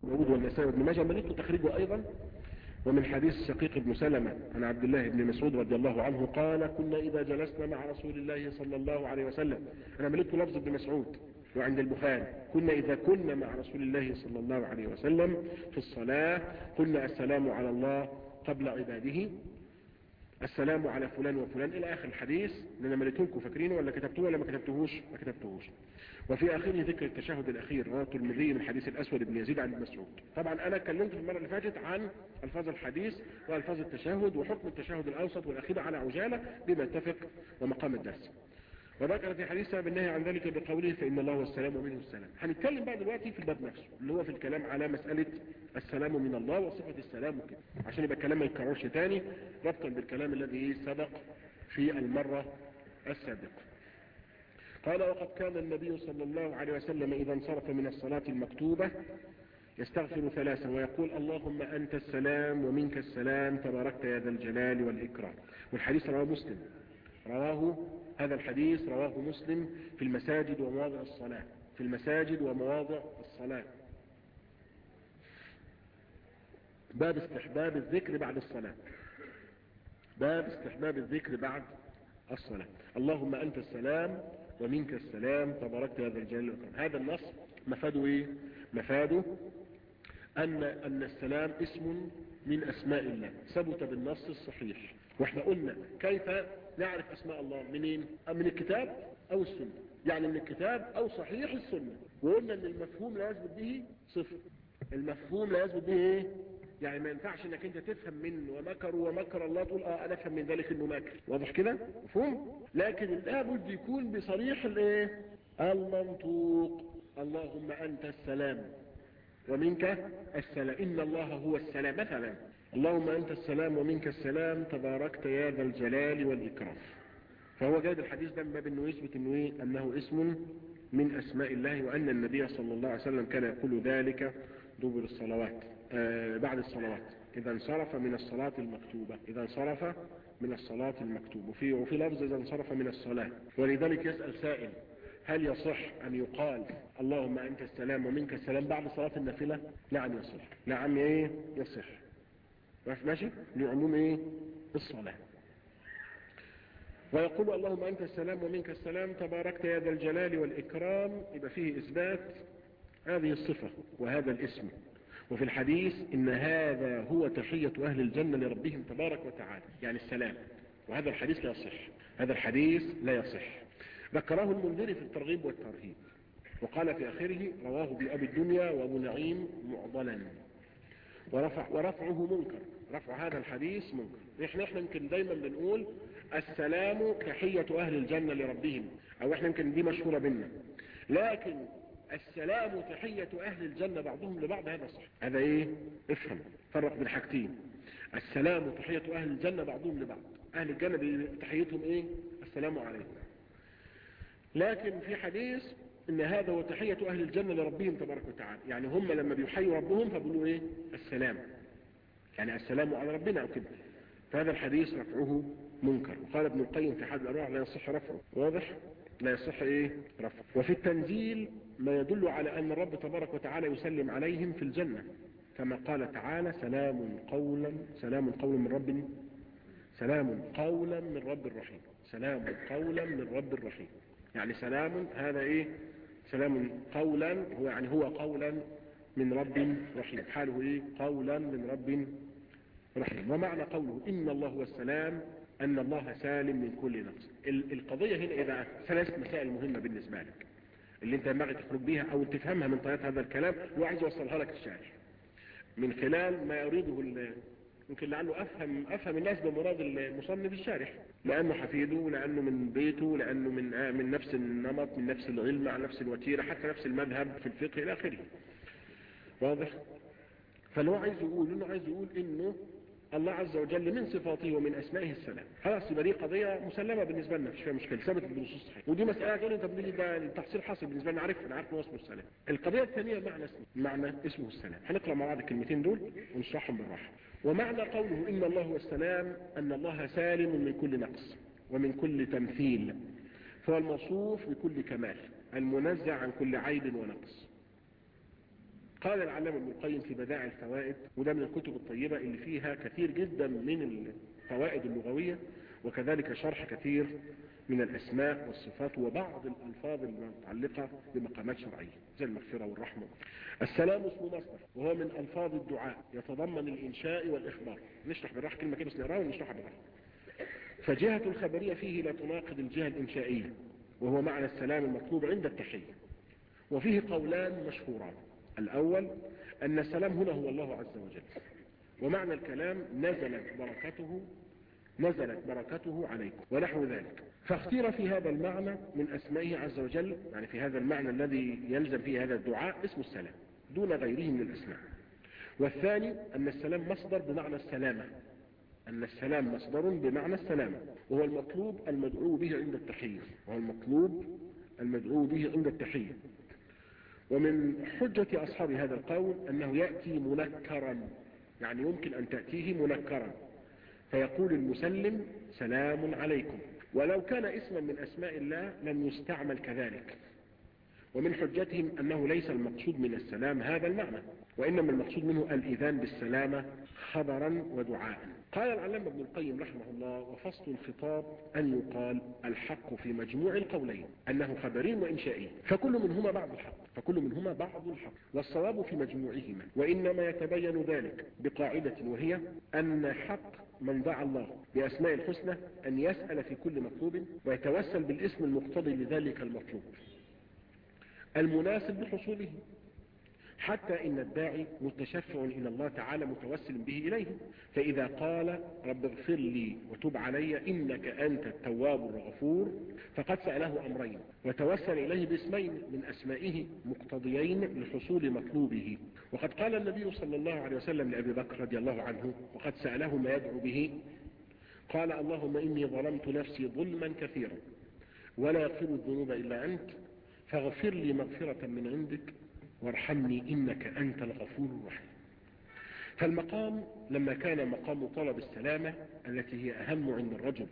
داود والنسائي وابن ماجه ملكت تخريجه ايضا ومن حديث شقيق بن سلمة عن عبد الله بن مسعود رضي الله عنه قال كنا إذا جلسنا مع رسول الله صلى الله عليه وسلم أنا ملكت لفظ ابن مسعود وعند البخاري كنا إذا كنا مع رسول الله صلى الله عليه وسلم في الصلاة قلنا السلام على الله قبل عباده السلام على فلان وفلان إلى آخر الحديث لأن مليتونكم فاكرينه ولا كتبتوه ولا ما كتبتوهوش ما كتبتوهوش وفي آخره ذكر التشهد الأخير رواه الترمذي من حديث الأسود بن يزيد عن ابن مسعود طبعا أنا اتكلمت في المرة اللي فاتت عن ألفاظ الحديث وألفاظ التشهد وحكم التشهد الأوسط والأخير على عجالة بما اتفق ومقام الدرس وذكر في حديث سبب النهي عن ذلك بقوله فإن الله هو السلام ومنه السلام هنتكلم بقى دلوقتي في الباب نفسه اللي هو في الكلام على مسألة السلام من الله وصفة السلام وكده عشان يبقى الكلام ما يتكررش تاني ربطا بالكلام الذي سبق في المرة السابقة قال وقد كان النبي صلى الله عليه وسلم إذا انصرف من الصلاة المكتوبة يستغفر ثلاثا ويقول اللهم أنت السلام ومنك السلام تباركت يا ذا الجلال والإكرام والحديث رواه مسلم رواه هذا الحديث رواه مسلم في المساجد ومواضع الصلاة في المساجد ومواضع الصلاة باب استحباب الذكر بعد الصلاة باب استحباب الذكر بعد الصلاة اللهم أنت السلام ومنك السلام تباركت هذا الجلال والإكرام هذا النص مفاده إيه مفاده أن, أن السلام اسم من أسماء الله ثبت بالنص الصحيح واحنا قلنا كيف نعرف أسماء الله منين من الكتاب أو السنة يعني من الكتاب أو صحيح السنة وقلنا أن المفهوم لا يثبت به صفر المفهوم لا يثبت به إيه يعني ما ينفعش انك انت تفهم منه ومكروا ومكر الله تقول اه انا افهم من ذلك انه ماكر واضح كده مفهوم لكن لابد يكون بصريح الايه المنطوق اللهم انت السلام ومنك السلام ان الله هو السلام مثلا اللهم انت السلام ومنك السلام تباركت يا ذا الجلال والاكرام فهو جايب الحديث ده من باب انه يثبت انه ايه انه اسم من اسماء الله وان النبي صلى الله عليه وسلم كان يقول ذلك دبر الصلوات آه بعد الصلوات إذا انصرف من الصلاة المكتوبة إذا انصرف من الصلاة المكتوبة وفي, وفي لفظ إذا انصرف من الصلاة ولذلك يسأل سائل هل يصح أن يقال اللهم أنت السلام ومنك السلام بعد صلاة النافلة نعم يصح نعم إيه يصح ماشي لعموم إيه الصلاة ويقول اللهم أنت السلام ومنك السلام تباركت يا ذا الجلال والإكرام يبقى فيه إثبات هذه الصفة وهذا الاسم وفي الحديث إن هذا هو تحية أهل الجنة لربهم تبارك وتعالى يعني السلام وهذا الحديث لا يصح هذا الحديث لا يصح ذكره المنذري في الترغيب والترهيب وقال في آخره رواه بأبي الدنيا وأبو نعيم معضلا ورفع ورفعه منكر رفع هذا الحديث منكر احنا احنا يمكن دايما بنقول السلام تحية أهل الجنة لربهم أو احنا يمكن دي مشهورة بينا لكن السلام تحية أهل الجنة بعضهم لبعض هذا صح هذا ايه افهم فرق بين حاجتين السلام تحية أهل الجنة بعضهم لبعض أهل الجنة تحيتهم ايه السلام عليكم لكن في حديث ان هذا هو تحية أهل الجنة لربهم تبارك وتعالى يعني هم لما بيحيوا ربهم فبيقولوا ايه السلام يعني السلام على ربنا او كده فهذا الحديث رفعه منكر وقال ابن القيم في حد الأرواح لا يصح رفعه واضح لا يصح ايه رفعه وفي التنزيل ما يدل على ان الرب تبارك وتعالى يسلم عليهم في الجنة كما قال تعالى سلام قولا سلام قولا من رب سلام قولا من رب الرحيم سلام قولا من رب الرحيم يعني سلام هذا ايه سلام قولا هو يعني هو قولا من رب رحيم حاله ايه قولا من رب رحيم ومعنى قوله ان الله هو السلام ان الله سالم من كل نقص القضية هنا اذا ثلاث مسائل مهمة بالنسبة لك اللي انت ينبغي تخرج بيها او تفهمها من طريقة هذا الكلام اللي عايز يوصلها لك الشارع من خلال ما يريده يمكن لعله افهم افهم الناس بمراد المصنف الشارح لانه حفيده لانه من بيته لانه من من نفس النمط من نفس العلم على نفس الوتيره حتى نفس المذهب في الفقه الى اخره واضح فاللي هو عايز يقول انه عايز يقول انه الله عز وجل من صفاته ومن اسمائه السلام خلاص يبقى دي قضيه مسلمه بالنسبه لنا مش فيها مشكله ثابت بالنصوص الصحيحه ودي مساله تقول انت بتيجي ده التحصيل حاصل بالنسبه لنا عارف انا عارف انه اسمه السلام القضيه الثانيه معنى اسمه معنى اسمه السلام هنقرا مع بعض الكلمتين دول ونشرحهم بالراحه ومعنى قوله ان الله هو السلام ان الله سالم من كل نقص ومن كل تمثيل فهو الموصوف بكل كمال المنزع عن كل عيب ونقص قال العلامة ابن القيم في بدائع الفوائد وده من الكتب الطيبة اللي فيها كثير جدا من الفوائد اللغوية وكذلك شرح كثير من الأسماء والصفات وبعض الألفاظ المتعلقة بمقامات شرعية زي المغفرة والرحمة السلام اسمه مصدر وهو من ألفاظ الدعاء يتضمن الإنشاء والإخبار نشرح بالراحة كلمة كده بس نقراها ونشرحها بالراحة فجهة الخبرية فيه لا تناقض الجهة الإنشائية وهو معنى السلام المطلوب عند التحية وفيه قولان مشهوران الأول أن السلام هنا هو الله عز وجل ومعنى الكلام نزلت بركته نزلت بركته عليكم ونحو ذلك فاختير في هذا المعنى من أسمائه عز وجل يعني في هذا المعنى الذي يلزم فيه هذا الدعاء اسم السلام دون غيره من الأسماء والثاني أن السلام مصدر بمعنى السلامة أن السلام مصدر بمعنى السلامة وهو المطلوب المدعو به عند التحية وهو المطلوب المدعو به عند التحية ومن حجة أصحاب هذا القول أنه يأتي منكرا يعني يمكن أن تأتيه منكرا فيقول المسلم سلام عليكم ولو كان اسما من أسماء الله لم يستعمل كذلك ومن حجتهم أنه ليس المقصود من السلام هذا المعنى وإنما المقصود منه الإذان بالسلامة خبرا ودعاء قال العلامة ابن القيم رحمه الله وفصل الخطاب أن يقال الحق في مجموع القولين أنه خبري وإنشائي فكل منهما بعض الحق فكل منهما بعض الحق والصواب في مجموعهما وإنما يتبين ذلك بقاعدة وهي أن حق من دعا الله بأسماء الحسنى أن يسأل في كل مطلوب ويتوسل بالاسم المقتضي لذلك المطلوب المناسب لحصوله حتى إن الداعي متشفع إلى الله تعالى متوسل به إليه فإذا قال رب اغفر لي وتب علي إنك أنت التواب الغفور فقد سأله أمرين وتوسل إليه باسمين من أسمائه مقتضيين لحصول مطلوبه وقد قال النبي صلى الله عليه وسلم لأبي بكر رضي الله عنه وقد سأله ما يدعو به قال اللهم إني ظلمت نفسي ظلما كثيرا ولا يغفر الذنوب إلا أنت فاغفر لي مغفرة من عندك وارحمني إنك أنت الغفور الرحيم فالمقام لما كان مقام طلب السلامة التي هي أهم عند الرجل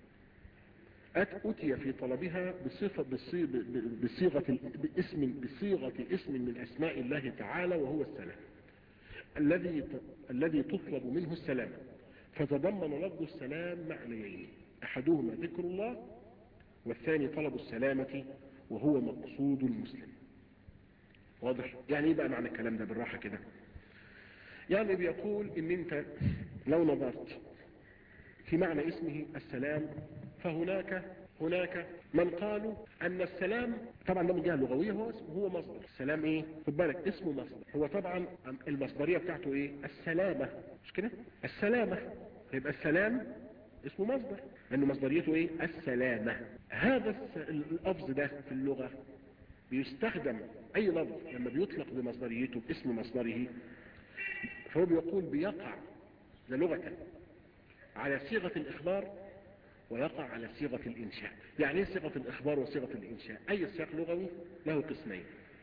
أتي في طلبها بصفة بصيغة باسم بصيغة اسم من أسماء الله تعالى وهو السلام الذي الذي تطلب منه السلام فتضمن لفظ السلام معنيين أحدهما ذكر الله والثاني طلب السلامة وهو مقصود المسلم واضح يعني ايه بقى معنى الكلام ده بالراحة كده يعني بيقول ان انت لو نظرت في معنى اسمه السلام فهناك هناك من قالوا ان السلام طبعا ده من جهه لغويه هو اسمه هو مصدر السلام ايه خد بالك اسمه مصدر هو طبعا المصدريه بتاعته ايه السلامه مش كده السلامه يبقى السلام اسمه مصدر لانه مصدريته ايه السلامه هذا اللفظ ده في اللغه بيستخدم اي لفظ لما بيطلق بمصدريته باسم مصدره فهو بيقول بيقع لغة على صيغة الاخبار ويقع على صيغة الانشاء يعني ايه صيغة الاخبار وصيغة الانشاء اي سياق لغوي له قسمين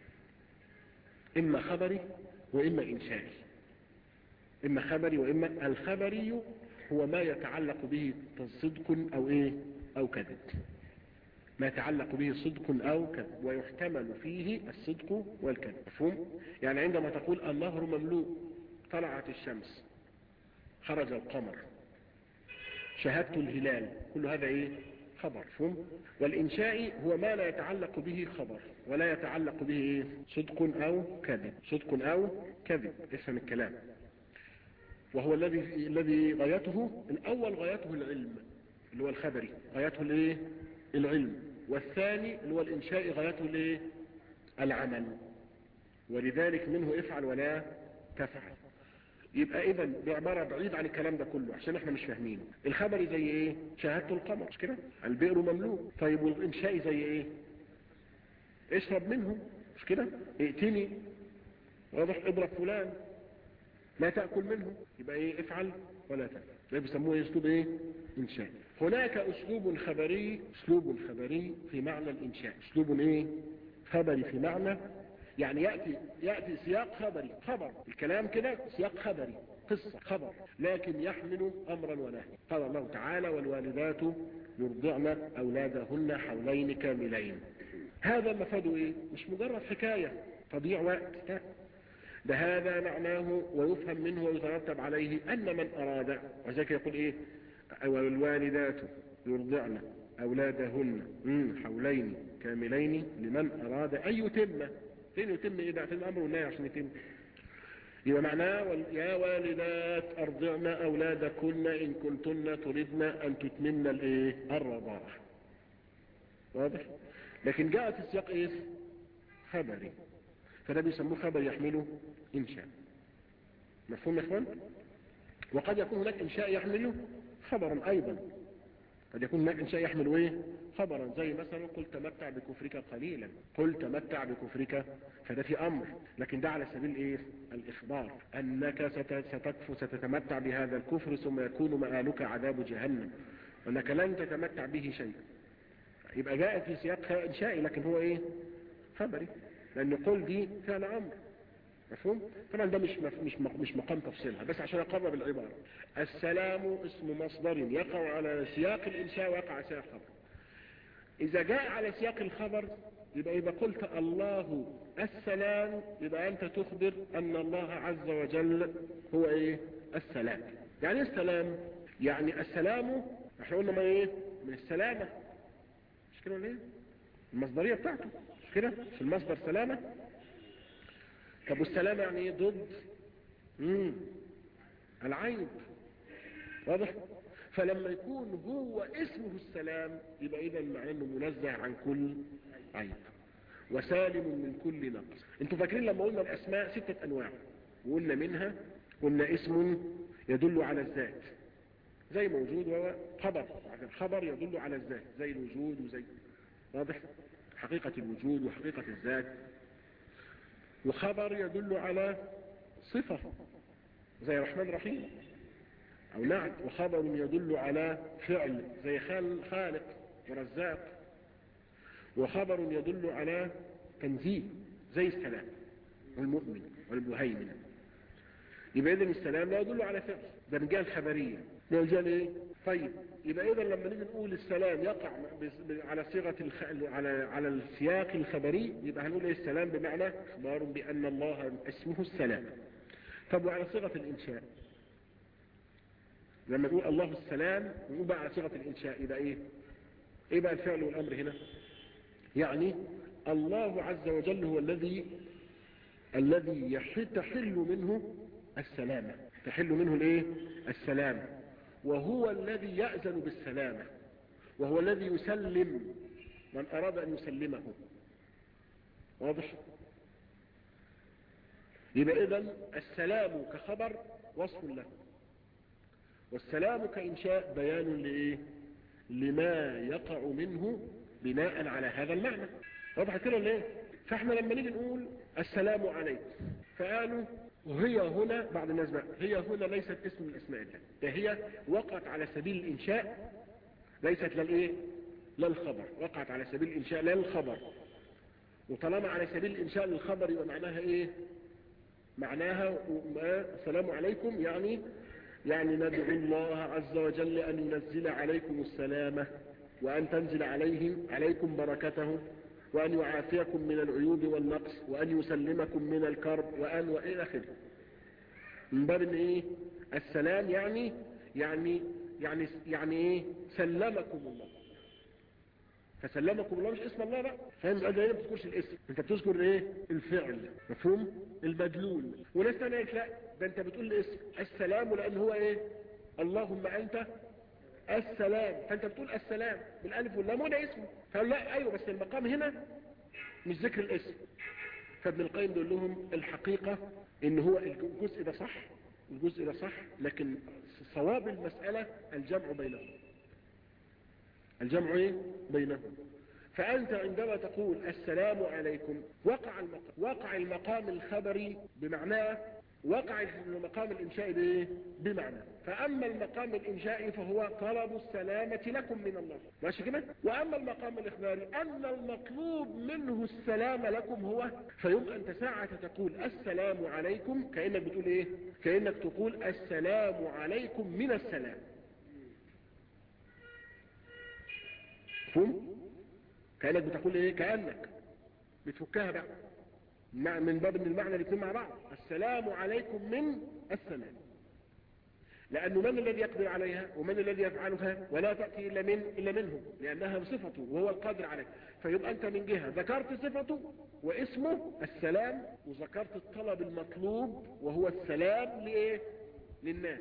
اما خبري واما انشائي اما خبري واما الخبري هو ما يتعلق به صدق او ايه او كذب ما يتعلق به صدق أو كذب ويحتمل فيه الصدق والكذب مفهوم؟ يعني عندما تقول النهر مملوء طلعت الشمس خرج القمر شاهدت الهلال كل هذا ايه خبر مفهوم والإنشاء هو ما لا يتعلق به خبر ولا يتعلق به إيه؟ صدق أو كذب صدق أو كذب افهم الكلام وهو الذي الذي غايته الأول غايته العلم اللي هو الخبري غايته الايه العلم والثاني اللي هو الإنشاء غايته الايه العمل ولذلك منه افعل ولا تفعل يبقى اذا بعبارة بعيد عن الكلام ده كله عشان احنا مش فاهمينه الخبري زي ايه شاهدت القمر مش كده البئر مملوء طيب والانشاء زي ايه اشرب منه مش كده ائتني واضح اضرب فلان لا تأكل منه يبقى ايه افعل ولا تفعل ده بيسموه اسلوب ايه انشاء هناك اسلوب خبري اسلوب خبري في معنى الانشاء اسلوب ايه خبري في معنى يعني يأتي, يأتي سياق خبري خبر الكلام كده سياق خبري قصة خبر لكن يحمل أمرا ونهي قال الله تعالى والوالدات يرضعن أولادهن حولين كاملين هذا مفاده إيه مش مجرد حكاية تضيع وقت لا. ده هذا معناه ويفهم منه ويترتب عليه أن من أراد وذلك يقول إيه والوالدات يرضعن أولادهن حولين كاملين لمن أراد أن يتم فين يتم إيه ده فين الأمر والنهي عشان يتم يبقى معناه يا والدات أرضعن أولادكن إن كنتن تردن أن تتممن الإيه الرضاعة واضح لكن جاء في السياق إيه خبري فده بيسموه خبر يحمله إنشاء مفهوم يا إخوان وقد يكون هناك إنشاء يحمله خبرا أيضا قد يكون هناك إنشاء يحمل إيه خبرا زي مثلا قل تمتع بكفرك قليلا قل تمتع بكفرك فده في أمر لكن ده على سبيل إيه الإخبار أنك ستكفر ستتمتع بهذا الكفر ثم يكون مآلك عذاب جهنم وأنك لن تتمتع به شيء يبقى جاء في سياق إنشائي لكن هو إيه خبري لأن قل دي فعل أمر مفهوم طبعا ده مش مش مش مقام تفصيلها بس عشان اقرب العباره السلام اسم مصدر يقع على سياق الانشاء ويقع على سياق الخبر اذا جاء على سياق الخبر يبقى اذا قلت الله السلام يبقى انت تخبر ان الله عز وجل هو ايه السلام يعني ايه السلام يعني السلام احنا قلنا ما ايه من السلامه مش كده ولا ايه المصدريه بتاعته مش كده في المصدر سلامه طب والسلام يعني ايه ضد مم. العيب واضح فلما يكون هو اسمه السلام يبقى اذا معناه انه منزه عن كل عيب وسالم من كل نقص انتوا فاكرين لما قلنا الاسماء ستة انواع وقلنا منها قلنا اسم يدل على الذات زي موجود وهو خبر الخبر يدل على الذات زي الوجود وزي واضح حقيقة الوجود وحقيقة الذات وخبر يدل على صفة زي رحمن رحيم او نعت وخبر يدل على فعل زي خالق ورزاق وخبر يدل على تنزيه زي السلام والمؤمن والمهيمن يبقى اذا السلام لا يدل على فعل ده رجال خبرية رجال ايه طيب يبقى اذا لما نيجي نقول السلام يقع على صيغة الخ... على على السياق الخبري يبقى هنقول ايه السلام بمعنى اخبار بان الله اسمه السلام طب وعلى صيغة الانشاء لما نقول الله السلام نقول بقى على صيغة الانشاء يبقى ايه ايه بقى الفعل والامر هنا يعني الله عز وجل هو الذي الذي تحل منه السلامة تحل منه الايه السلامة وهو الذي يأذن بالسلامة وهو الذي يسلم من أراد أن يسلمه واضح يبقى إذن السلام كخبر وصف له والسلام كإنشاء بيان لإيه لما يقع منه بناء على هذا المعنى واضح كده ليه فاحنا لما نيجي نقول السلام عليكم فقالوا وهي هنا بعض الناس بقى هي هنا ليست اسم من اسماء الله ده هي وقعت على سبيل الانشاء ليست للايه للخبر وقعت على سبيل الانشاء لا للخبر وطالما على سبيل الانشاء للخبر يبقى معناها ايه معناها السلام عليكم يعني يعني ندعو الله عز وجل ان ينزل عليكم السلامه وان تنزل عليهم عليكم بركته وأن يعافيكم من العيوب والنقص وأن يسلمكم من الكرب وأن وإلى آخره من باب إن إيه السلام يعني يعني يعني يعني إيه سلمكم الله فسلمكم الله مش اسم الله بقى فاهم هذا هنا ما بتذكرش الاسم انت بتذكر ايه الفعل مفهوم المدلول وناس ثانيه لا ده انت بتقول الاسم السلام لان هو ايه اللهم انت السلام فانت بتقول السلام بالالف واللام وده اسمه فقال لا ايوه بس المقام هنا مش ذكر الاسم فابن القيم بيقول لهم الحقيقة ان هو الجزء ده صح الجزء ده صح لكن صواب المسألة الجمع بينهم الجمع ايه بينهم فأنت عندما تقول السلام عليكم وقع المقام, وقع المقام الخبري بمعناه وقع المقام الإنشائي بإيه؟ بمعنى فأما المقام الإنشائي فهو طلب السلامة لكم من الله ماشي كده وأما المقام الإخباري أن المطلوب منه السلام لكم هو فيبقى أنت ساعة تقول السلام عليكم كأنك بتقول إيه كأنك تقول السلام عليكم من السلام فهم كأنك بتقول إيه كأنك بتفكها بقى من باب من المعنى الاثنين مع بعض السلام عليكم من السلام لأنه من الذي يقدر عليها ومن الذي يفعلها ولا تأتي إلا من إلا منه لأنها صفته وهو القادر عليها فيبقى أنت من جهة ذكرت صفته واسمه السلام وذكرت الطلب المطلوب وهو السلام لإيه للناس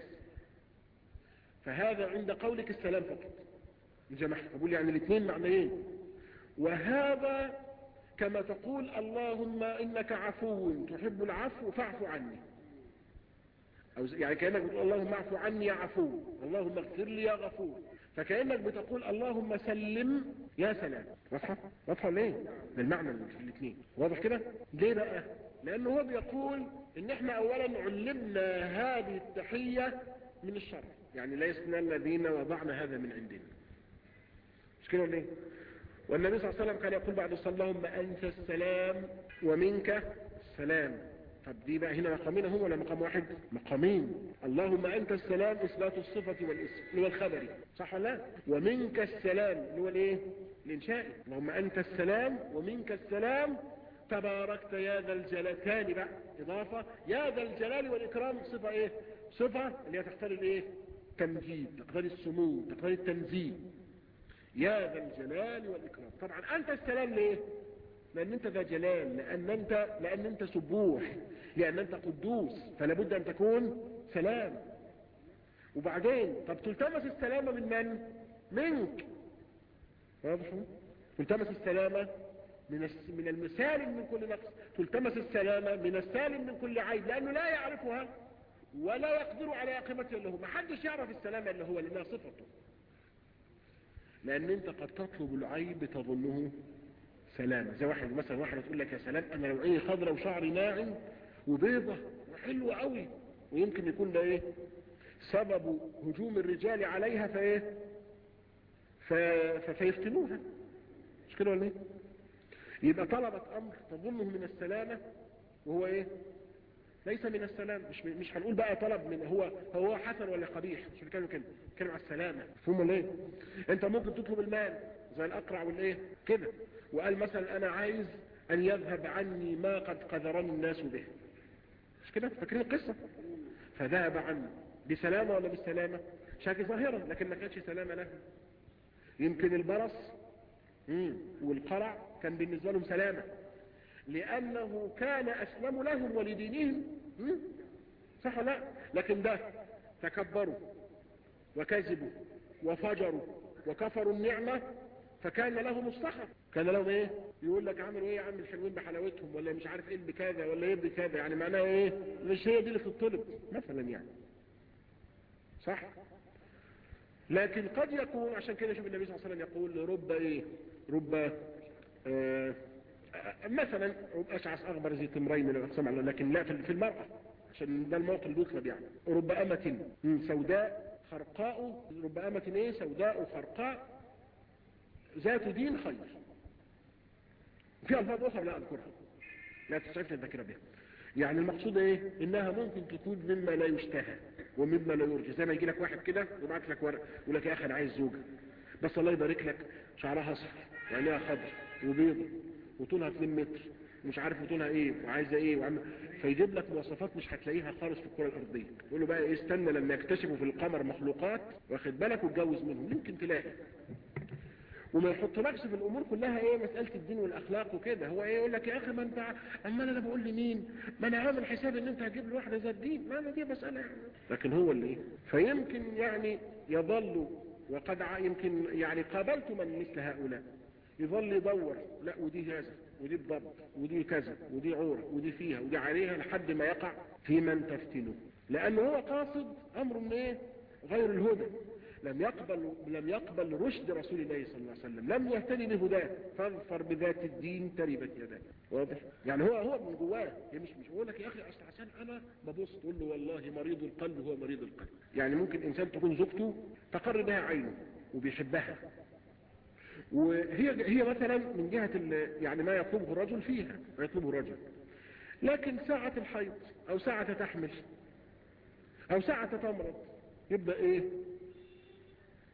فهذا عند قولك السلام فقط الجماعة أقول يعني الاثنين معنيين وهذا كما تقول اللهم إنك عفو تحب العفو فاعف عني أو يعني كأنك بتقول اللهم اعف عني يا عفو اللهم اغفر لي يا غفور فكأنك بتقول اللهم سلم يا سلام واضحة؟ واضحة ليه؟ بالمعنى في الاثنين واضح كده؟ ليه بقى؟ لأنه هو بيقول إن احنا أولا علمنا هذه التحية من الشر يعني ليسنا الذين وضعنا هذا من عندنا مش كده ليه؟ والنبي صلى الله عليه وسلم كان يقول بعد الصلاة اللهم أنت السلام ومنك السلام طب دي بقى هنا مقامين هم ولا مقام واحد مقامين اللهم أنت السلام إثبات الصفة والاسم اللي هو الخبري صح ولا لا ومنك السلام اللي هو الايه الانشائي اللهم أنت السلام ومنك السلام تباركت يا ذا الجلال تاني بقى إضافة يا ذا الجلال والإكرام صفة ايه صفة اللي هي تختار الايه تمجيد تقتضي السمو تقتضي التنزيه يا ذا الجلال والإكرام طبعا أنت السلام ليه لأن أنت ذا جلال لأن أنت, لأن أنت سبوح لأن أنت قدوس فلا بد أن تكون سلام وبعدين طب تلتمس السلامة من من منك واضح تلتمس السلامة من من المسالم من كل نقص تلتمس السلامة من السالم من كل عيب لأنه لا يعرفها ولا يقدر على قيمتها إلا هو ما حدش يعرف السلامة إلا هو لأنها صفته لأن أنت قد تطلب العيب تظنه سلامة زي واحد مثلا واحدة تقول لك يا سلام أنا لو عيني خضرة وشعري ناعم وبيضة وحلوة قوي ويمكن يكون ده إيه سبب هجوم الرجال عليها فإيه ف... فيفتنوها مش كده ولا إيه يبقى طلبت أمر تظنه من السلامة وهو إيه ليس من السلام مش مش هنقول بقى طلب من هو هو حسن ولا قبيح مش بنتكلم كده بنتكلم على السلامه مفهوم ليه انت ممكن تطلب المال زي الاقرع والايه كده وقال مثلا انا عايز ان يذهب عني ما قد قذرني الناس به مش كده فاكرين القصه فذهب عني بسلامه ولا بالسلامه شاكي ظاهرا لكن ما كانتش سلامه له يمكن البرص والقرع كان بالنسبه لهم سلامه لأنه كان أسلم لهم ولدينهم صح لا لكن ده تكبروا وكذبوا وفجروا وكفروا النعمة فكان لهم السخط كان لهم ايه يقول لك عملوا ايه يا عم الحلوين بحلاوتهم ولا مش عارف ايه بكذا ولا ايه بكذا يعني معناها ايه مش هي دي اللي تطلب مثلا يعني صح لكن قد يكون عشان كده شوف النبي صلى الله عليه وسلم يقول رب ايه رب آه مثلا اشعث اغبر زي تمرين من الاقسام لكن لا في المرأة عشان ده الموقع اللي بيطلب يعني رب امة سوداء خرقاء رب امة ايه سوداء خرقاء ذات دين خير في الفاظ اخرى لا اذكرها لا تسعفني الذاكره بها يعني المقصود ايه انها ممكن تكون مما لا يشتهى ومما لا يرجى زي ما يجي لك واحد كده ويبعت لك ورق يقول لك يا اخي انا عايز زوجه بس الله يبارك لك شعرها اصفر وعينيها خضر وبيضه وطولها 2 متر ومش عارف طولها ايه وعايزه ايه وعم فيجيب لك مواصفات مش هتلاقيها خالص في الكره الارضيه يقول له بقى ايه استنى لما يكتشفوا في القمر مخلوقات واخد بالك واتجوز منهم يمكن تلاقي وما يحطلكش في الامور كلها ايه مساله الدين والاخلاق وكده هو ايه يقول لك يا اخي ما انت امال انا بقول لمين ما انا عامل حساب ان انت هتجيب لي واحده ذات دين ما انا دي مساله يعني. لكن هو اللي ايه فيمكن يعني يظل وقد يمكن يعني قابلت من مثل هؤلاء يظل يدور لا ودي كذا ودي بضبط ودي كذا ودي عورة ودي فيها ودي عليها لحد ما يقع في من تفتنه لأنه هو قاصد أمر من إيه غير الهدى لم يقبل لم يقبل رشد رسول الله صلى الله عليه وسلم لم يهتدي بهداه فاظفر بذات الدين تربت يداك واضح يعني هو هو من جواه هي مش مش بقول لك يا اخي اصل عشان انا ببص تقول له والله مريض القلب هو مريض القلب يعني ممكن انسان تكون زوجته تقر بها عينه وبيحبها وهي هي مثلا من جهة يعني ما يطلبه الرجل فيها ما يطلبه الرجل لكن ساعة الحيض او ساعة تحمل او ساعة تمرض يبدأ ايه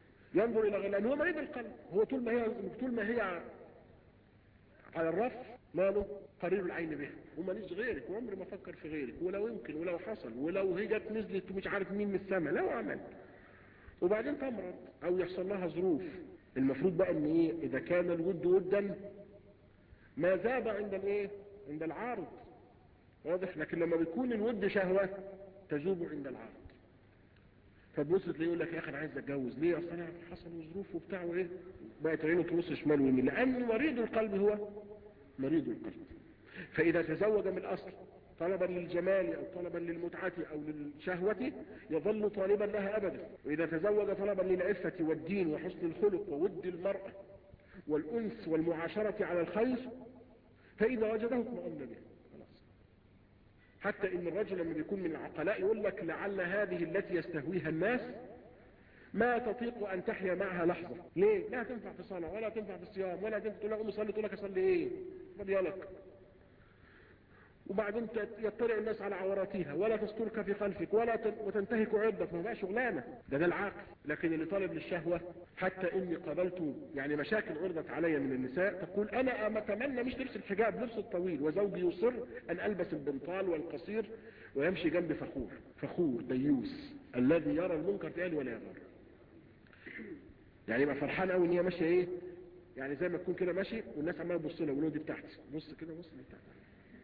ينظر الى غير لان هو مريض القلب هو طول ما هي طول ما هي على الرف ماله قرير العين به وماليش غيرك وعمري ما افكر في غيرك ولو يمكن ولو حصل ولو هي جت نزلت ومش عارف مين من السماء لو عمل وبعدين تمرض او يحصل لها ظروف المفروض بقى ان ايه اذا كان الود ودا ما زاد عند الايه عند العارض واضح لكن لما بيكون الود شهوة تذوب عند العارض فتبص تلاقيه يقول لك يا اخي انا عايز اتجوز ليه اصل انا حصل ظروف وبتاع وايه بقت عينه تبص شمال ويمين لان مريض القلب هو مريض القلب فاذا تزوج من الاصل طلبا للجمال او طلبا للمتعة او للشهوة يظل طالبا لها ابدا واذا تزوج طلبا للعفة والدين وحسن الخلق وود المرأة والانس والمعاشرة على الخير فاذا وجده اطمئن به خلاص حتى ان الرجل لما بيكون من العقلاء يقول لك لعل هذه التي يستهويها الناس ما تطيق ان تحيا معها لحظة ليه لا تنفع في صلاة ولا تنفع في الصيام ولا تنفع تقول لها قوم صلي تقول لك اصلي ايه فضيالك وبعدين يطلع الناس على عوراتها ولا تسترك في خلفك ولا وتنتهك عرضك ما بقى شغلانه ده ده العقل لكن اللي طالب للشهوة حتى اني قابلت يعني مشاكل عرضت علي من النساء تقول انا اتمنى مش لبس الحجاب لبس الطويل وزوجي يصر ان البس البنطال والقصير ويمشي جنبي فخور فخور ديوس الذي يرى المنكر تاني ولا يغار يعني يبقى فرحان قوي ان هي ماشيه ايه يعني زي ما تكون كده ماشي والناس عماله تبص لها ولو دي بتاعتي بص كده بص دي بتاعتي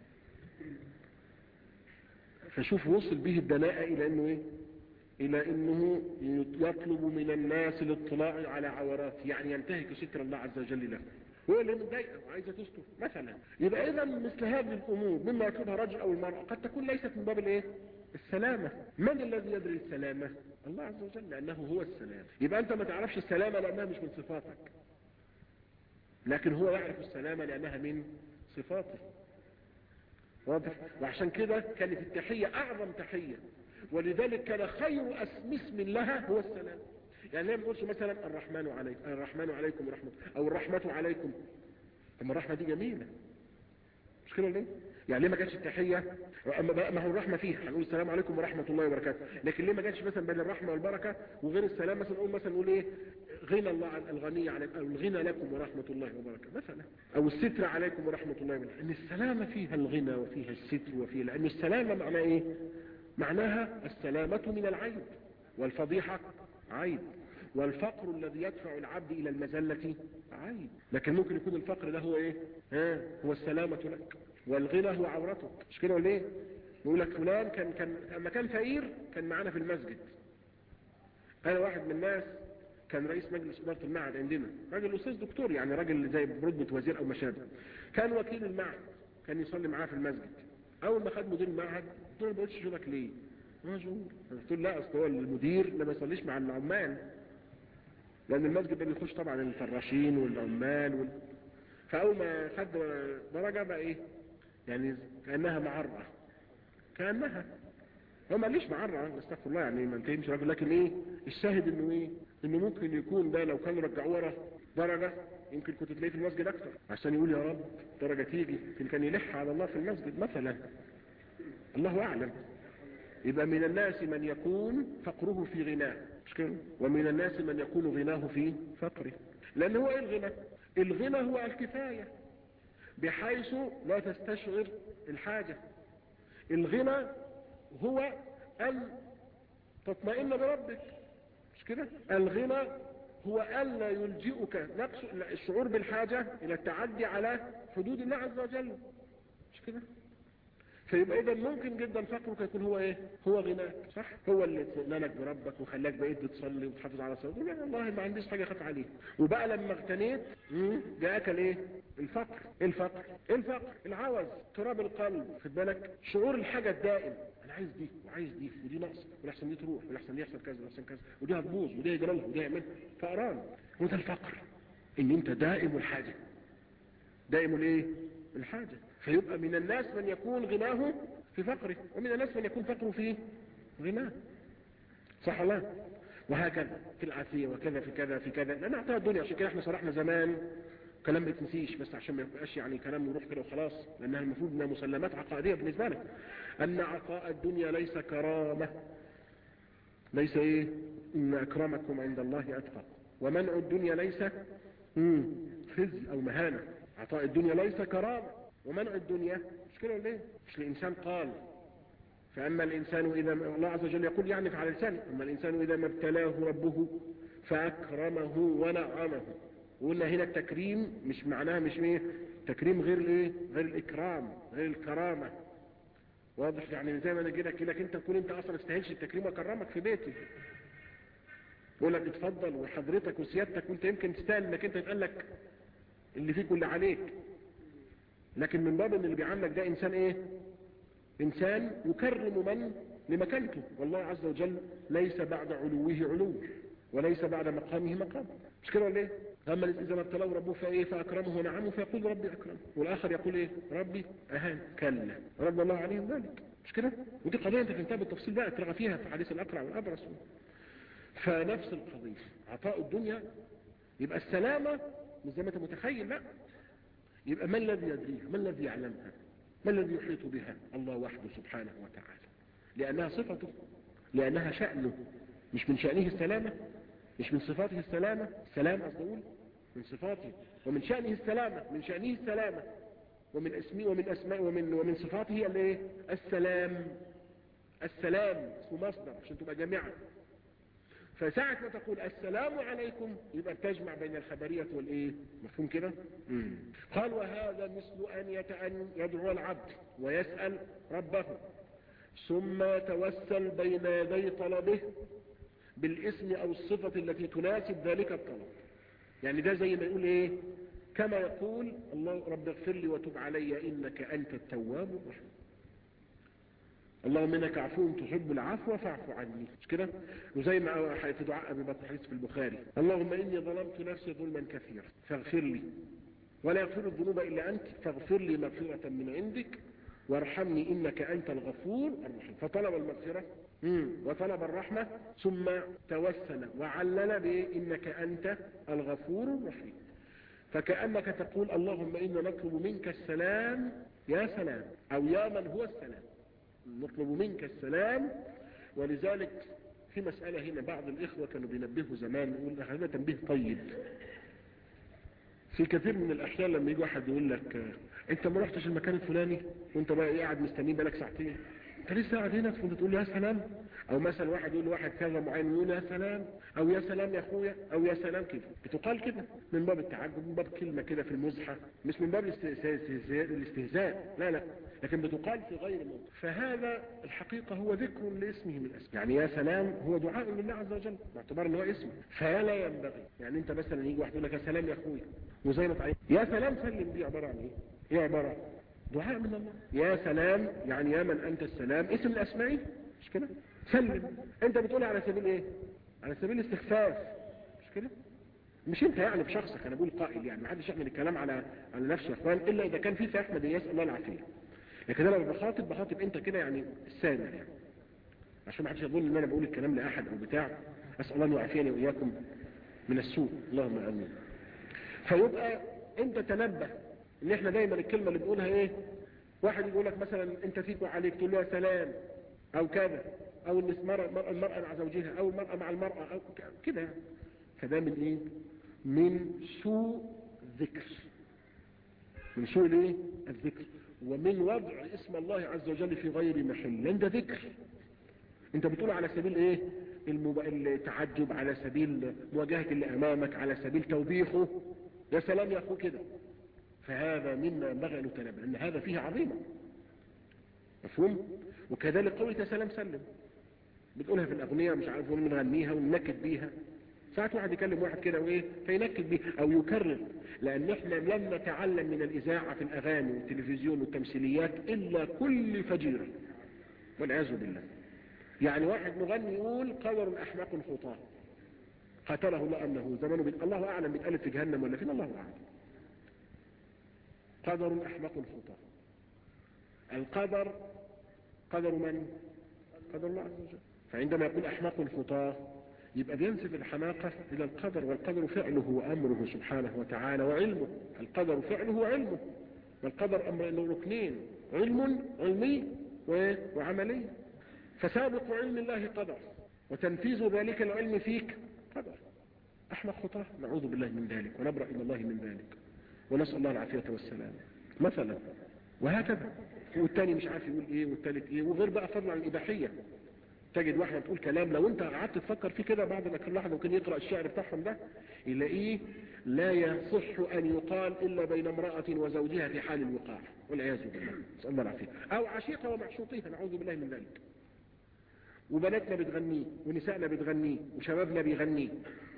فشوف وصل به الدناءة الى انه ايه الى انه يطلب من الناس الاطلاع على عوراته يعني ينتهك ستر الله عز وجل له هو اللي متضايقه وعايزه تستر مثلا يبقى اذا مثل هذه الامور مما يطلبها الرجل او المرأة قد تكون ليست من باب الايه السلامة من الذي يدري السلامة الله عز وجل لانه هو السلام يبقى انت ما تعرفش السلامة لانها مش من صفاتك لكن هو يعرف السلامة لانها من صفاته واضح وعشان كده كانت التحية اعظم تحية ولذلك كان خير اسم اسم لها هو السلام يعني ليه ما نقولش مثلا الرحمن عليكم الرحمن عليكم ورحمة او الرحمة عليكم اما الرحمة دي جميلة مش كده ليه يعني ليه ما جاتش التحية ما هو الرحمة فيها هنقول السلام عليكم ورحمة الله وبركاته لكن ليه ما جاتش مثلا بين الرحمة والبركة وغير السلام مثلا نقول مثلا نقول ايه غنى الله عن الغني عليكم او الغنى لكم ورحمة الله وبركاته مثلا او الستر عليكم ورحمة الله وبركاته ان السلامة فيها الغنى وفيها الستر وفيها لان السلامة معناها ايه معناها السلامة من العيب والفضيحة عيب والفقر الذي يدفع العبد الى المزلة عيب لكن ممكن يكون الفقر ده هو ايه ها هو السلامة لك والغنى هو عورتك مش كده ولا ايه يقول لك فلان كان كان اما كان فقير كان معانا في المسجد انا واحد من الناس كان رئيس مجلس اداره المعهد عندنا راجل استاذ دكتور يعني راجل زي برتبه وزير او ما شابه كان وكيل المعهد كان يصلي معاه في المسجد اول ما خد مدير المعهد قلت له ما بقتش شغلك ليه مشغول قلت له لا اصل هو المدير ما بيصليش مع العمال لان المسجد ده بيخش طبعا الفراشين والعمال وال... فاول ما خد درجه بقى ايه يعني كانها معره كانها هو ما ليش معرة استغفر الله يعني ما انتهيش راجل لكن ايه الشاهد انه ايه انه ممكن يكون ده لو كان رجعوه ورا درجة يمكن كنت تلاقيه في المسجد اكتر عشان يقول يا رب درجة تيجي يمكن كان يلح على الله في المسجد مثلا الله اعلم يبقى من الناس من يكون فقره في غناه مش كده ومن الناس من يكون غناه في فقره لان هو ايه الغنى الغنى هو الكفاية بحيث لا تستشعر الحاجة الغنى هو أن تطمئن بربك مش كده الغنى هو أن لا يلجئك نفس الشعور بالحاجة إلى التعدي على حدود الله عز وجل مش كده فيبقى إذا ممكن جدا فقرك يكون هو إيه هو غناك صح هو اللي اطمئنانك بربك وخلاك بقيت بتصلي وتحافظ على صلاتك لا والله ما عنديش حاجة خاف عليه وبقى لما اغتنيت جاءك الايه الفقر الفقر الفقر العوز تراب القلب خد بالك شعور الحاجة الدائم انا عايز دي وعايز دي ودي ناقص والاحسن دي تروح والاحسن دي يحصل كذا والاحسن كذا ودي هتبوظ ودي هيجرى لها ودي هيعمل فقران وده الفقر ان انت دائم الحاجة دائم الايه الحاجة فيبقى من الناس من يكون غناه في فقره ومن الناس من يكون فقره في غناه صح الله وهكذا في العافية وكذا في كذا في كذا لأن اعطاها الدنيا عشان كده احنا صرحنا زمان كلام ما يتنسيش بس عشان ما يبقاش يعني كلام يروح كده وخلاص لأنها المفروض انها مسلمات عقائدية بالنسبة لك أن عطاء الدنيا ليس كرامة ليس ايه إن أكرمكم عند الله أتقى ومنع الدنيا ليس خزي أو مهانة عطاء الدنيا ليس كرامة ومنع الدنيا مش كده ولا ايه مش الانسان قال فاما الانسان اذا الله عز وجل يقول يعني على لسانه اما الانسان اذا ما ابتلاه ربه فاكرمه ونعمه وقلنا هنا التكريم مش معناها مش ايه تكريم غير الايه غير الاكرام غير الكرامه واضح يعني زي ما انا كده لك انت تكون انت اصلا تستاهلش التكريم واكرمك في بيتي يقول لك اتفضل وحضرتك وسيادتك وانت يمكن تستاهل انك انت يتقال لك اللي فيك واللي عليك لكن من باب ان اللي بيعاملك ده انسان ايه انسان يكرم من لمكانته والله عز وجل ليس بعد علوه علو وليس بعد مقامه مقام مش كده ولا ايه اما اذا ما ابتلاه ربه فايه فاكرمه ونعمه فيقول ربي اكرم والاخر يقول ايه ربي اهان كلا رد الله عليهم ذلك مش كده ودي قضيه انت فهمتها بالتفصيل بقى ترغى فيها في حديث الاقرع والابرص فنفس القضيه عطاء الدنيا يبقى السلامه مش زي ما انت متخيل لا يبقى ما الذي يدريها ما الذي يعلمها ما الذي يحيط بها الله وحده سبحانه وتعالى لانها صفته لانها شأنه مش من شأنه السلامة مش من صفاته السلامة السلام قصدي اقول من صفاته ومن شأنه السلامة من شأنه السلامة ومن اسمه ومن اسماء ومن ومن صفاته الايه السلام السلام اسمه مصدر عشان تبقى جامعة فساعة ما تقول السلام عليكم يبقى تجمع بين الخبرية والايه مفهوم كده قال وهذا مثل ان يتأن يدعو العبد ويسأل ربه ثم يتوسل بين يدي طلبه بالاسم او الصفة التي تناسب ذلك الطلب يعني ده زي ما يقول ايه كما يقول الله رب اغفر لي وتب علي انك انت التواب الرحيم اللهم انك عفو تحب العفو فاعف عني مش كده وزي ما في دعاء ابي بكر حديث في البخاري اللهم اني ظلمت نفسي ظلما كثيرا فاغفر لي ولا يغفر الذنوب الا انت فاغفر لي مغفرة من عندك وارحمني انك انت الغفور الرحيم فطلب المغفرة وطلب الرحمة ثم توسل وعلل بانك انت الغفور الرحيم فكأنك تقول اللهم إنا نطلب منك السلام يا سلام أو يا من هو السلام نطلب منك السلام ولذلك في مسألة هنا بعض الإخوة كانوا بينبهوا زمان يقول هذا تنبيه طيب في كثير من الأحيان لما يجي واحد يقول لك أنت ما رحتش المكان الفلاني وأنت بقى قاعد مستنيه بقالك ساعتين أنت لسه قاعد هنا تقول له يا سلام أو مثلا واحد يقول لواحد كذا معين يقول يا سلام أو يا سلام يا أخويا أو يا سلام كده بتقال كده من باب التعجب من باب كلمة كده في المزحة مش من باب الاستهزاء لا لا لكن بتقال في غير موضع فهذا الحقيقة هو ذكر لاسمه من الاسم يعني يا سلام هو دعاء لله عز وجل باعتبار ان هو اسم فلا ينبغي يعني انت مثلا يجي واحد يقول لك يا سلام يا اخويا وزي ما تعيش يا سلام سلم دي عبارة عن ايه ايه عبارة دعاء من الله يا سلام يعني يا من انت السلام اسم الاسماء مش كده سلم انت بتقولها على سبيل ايه على سبيل الاستخفاف مش كده مش انت يعني بشخصك انا بقول قائل يعني ما حدش يحمل الكلام على على نفسه يا اخوان الا اذا كان في احمد يسال الله العافيه لكن انا لما بخاطب بخاطب انت كده يعني السامع يعني عشان ما حدش يظن ان انا بقول الكلام لاحد او بتاع اسال الله ان يعافيني واياكم من السوء اللهم امين فيبقى انت تنبه ان احنا دايما الكلمه اللي بنقولها ايه واحد يقول لك مثلا انت فيك وعليك تقول له يا سلام او كذا او ان المرأة, المرأة مع زوجها او المرأة مع المرأة او كده يعني فده من ايه من سوء ذكر من سوء الايه الذكر ومن وضع اسم الله عز وجل في غير محل ده ذكر انت بتقول على سبيل ايه المب... التعجب على سبيل مواجهة اللي امامك على سبيل توبيخه يا سلام يا اخو كده فهذا مما ينبغي ان نتنبه ان هذا فيه عظيمة مفهوم وكذلك قولة سلام سلم بتقولها في الاغنية مش عارف ونغنيها وننكد بيها ساعات واحد يكلم واحد كده وايه فينكد بيه او يكرر لان احنا لم نتعلم من الاذاعة في الاغاني والتلفزيون والتمثيليات الا كل فجيرة والعياذ بالله يعني واحد مغني يقول قدر احمق خطاه قتله الله انه زمانه بيت الله اعلم بيتقلب في جهنم ولا فين الله اعلم قدر احمق خطاه القدر قدر من قدر الله عز وجل فعندما يقول احمق خطاه يبقى بينسب الحماقة إلى القدر والقدر فعله وأمره سبحانه وتعالى وعلمه القدر فعله وعلمه والقدر أمر له ركنين علم علمي وعملي فسابق علم الله قدر وتنفيذ ذلك العلم فيك قدر أحمد خطاه نعوذ بالله من ذلك ونبرأ إلى الله من ذلك ونسأل الله العافية والسلام مثلا وهكذا والتاني مش عارف يقول ايه والتالت ايه وغير بقى فضل عن الاباحيه تجد واحده تقول كلام لو انت قعدت تفكر فيه كده بعد ما كل واحد ممكن يقرا الشعر بتاعهم ده يلاقيه لا يصح ان يقال الا بين امراه وزوجها في حال الوقاع والعياذ بالله نسال الله العافيه او عشيقه ومعشوقها نعوذ بالله من ذلك وبناتنا بتغنيه ونسائنا بتغنيه وشبابنا بيغنيه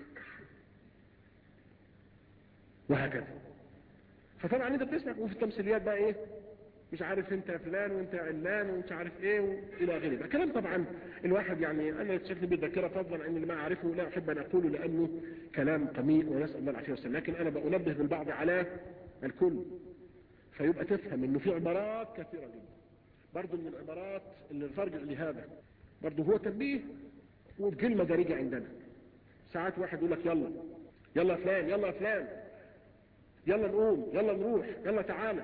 وهكذا فطبعا انت بتسمع وفي التمثيليات بقى ايه مش عارف انت فلان وانت علان ومش عارف ايه والى اخره ده كلام طبعا الواحد يعني انا شكلي بالذاكره فضلا عن اللي ما اعرفه لا احب ان اقوله لانه كلام قميء ونسال الله العافيه والسلام لكن انا بنبه بالبعض على الكل فيبقى تفهم انه في عبارات كثيره جدا برضه من العبارات اللي ترجع لهذا برضه هو تنبيه وكلمه دارجه عندنا ساعات واحد يقول لك يلا يلا فلان يلا فلان يلا نقوم يلا نروح يلا تعالى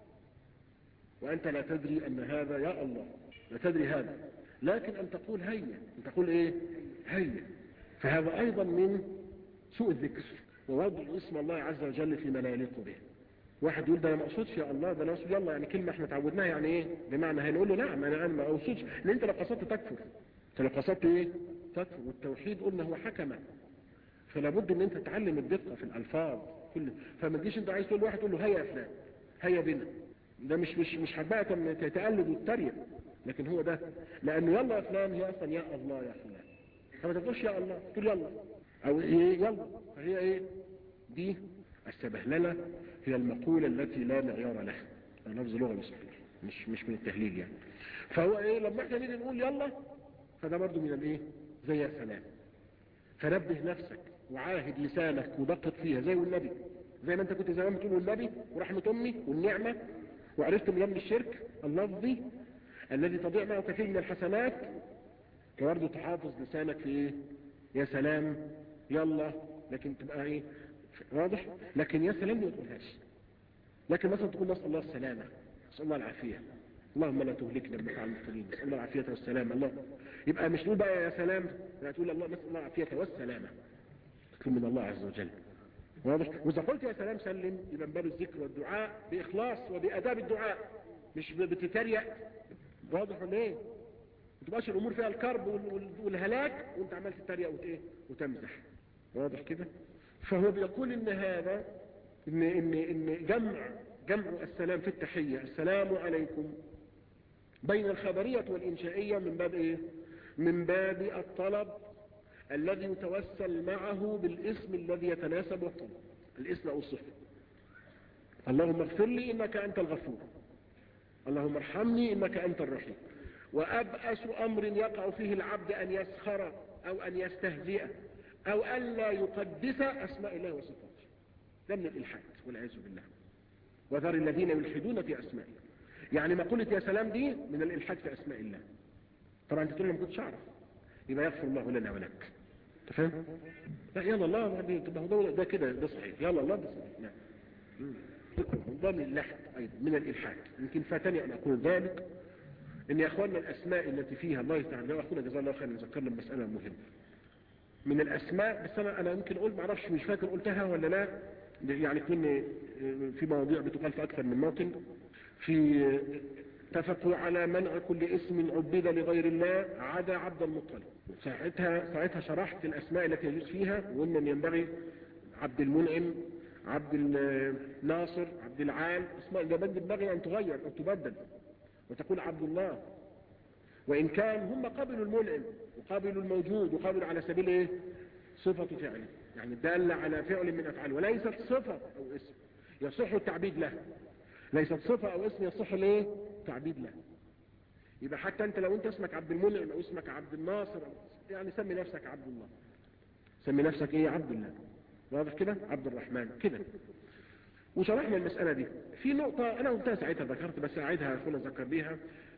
وأنت لا تدري أن هذا يا الله لا تدري هذا لكن أن تقول هيا أن تقول إيه هيا فهذا أيضا من سوء الذكر ووضع اسم الله عز وجل فيما لا يليق به واحد يقول ده انا ما اقصدش يا الله ده انا اقصد يلا يعني كلمه احنا تعودناها يعني ايه بمعنى هنقول له نعم انا انا ما اقصدش لان انت لو قصدت تكفر انت لو قصدت ايه تكفر والتوحيد قلنا هو حكمه فلا بد ان انت تتعلم الدقه في الالفاظ كل فما تجيش انت عايز تقول واحد تقول له هيا يا فلان هيا بنا ده مش مش مش حبايه تتقلد وتتريق لكن هو ده لانه يلا يا فلان هي اصلا يا الله يا فلان فما تقولش يا الله تقول يلا او ايه يلا فهي ايه دي السبهلله هي المقوله التي لا معيار لها لفظ لغه مش مش مش من التهليل يعني فهو ايه لما احنا نيجي نقول يلا فده برضه من الايه زي يا سلام فنبه نفسك وعاهد لسانك ودقق فيها زي والنبي زي ما انت كنت زمان بتقول والنبي ورحمة امي والنعمة وعرفت من يوم الشرك اللفظي الذي تضيع معه كثير من الحسنات برضه تحافظ لسانك في ايه يا سلام يلا لكن تبقى ايه واضح لكن يا سلام دي ما تقولهاش لكن مثلا تقول نسال الله السلامه نسال الله العافيه اللهم لا تهلكنا بمفعل المبتلين نسال الله العافيه والسلامه الله يبقى مش تقول بقى يا سلام لا تقول الله نسال الله العافيه والسلامه تطلب من الله عز وجل واضح واذا قلت يا سلام سلم يبقى من باب الذكر والدعاء باخلاص وباداب الدعاء مش بتتريق واضح ولا ايه ما تبقاش الامور فيها الكرب والهلاك وانت عمال تتريق وت- وتمزح واضح كده فهو بيقول ان هذا ان ان ان جمع جمع السلام في التحيه السلام عليكم بين الخبريه والانشائيه من باب ايه من باب الطلب الذي يتوسل معه بالاسم الذي يتناسب والطلب الاسم او الصفه اللهم اغفر لي انك انت الغفور اللهم ارحمني انك انت الرحيم وابأس امر يقع فيه العبد ان يسخر او ان يستهزئ او ان لا يقدس اسماء الله وصفاته ده من الالحاد والعياذ بالله وذر الذين يلحدون في اسمائه يعني ما قلت يا سلام دي من الالحاد في اسماء الله طبعا انت تقول لي ما كنتش اعرف يبقى يغفر الله لنا ولك انت فاهم لا يلا الله ما هو ده, ده كده ده صحيح يلا الله ده صحيح نعم من ضمن اللحد ايضا من الالحاد يمكن فاتني ان اقول ذلك ان يا اخواننا الاسماء التي فيها الله تعالى واخونا جزاه الله خيرا ذكرنا بمساله مهمه من الاسماء بس انا انا يمكن اقول ما اعرفش مش فاكر قلتها ولا لا يعني كنا في مواضيع بتقال في اكثر من موطن في اتفقوا على منع كل اسم عبد لغير الله عدا عبد المطلب ساعتها ساعتها شرحت الاسماء التي يجوز فيها وقلنا ان ينبغي عبد المنعم عبد الناصر عبد العال اسماء الجبال ينبغي ان تغير او تبدل وتقول عبد الله وان كان هم قبلوا المنعم وقبلوا الموجود وقبلوا على سبيل ايه صفة فعل يعني دالة على فعل من افعال وليست صفة او اسم يصح التعبيد له ليست صفة او اسم يصح الايه تعبيد له يبقى حتى انت لو انت اسمك عبد المنعم او اسمك عبد الناصر يعني سمي نفسك عبد الله سمي نفسك ايه عبد الله واضح كده عبد الرحمن كده وشرحنا المسألة دي في نقطة انا قلتها ساعتها ذكرت بس اعيدها اخونا ذكر بيها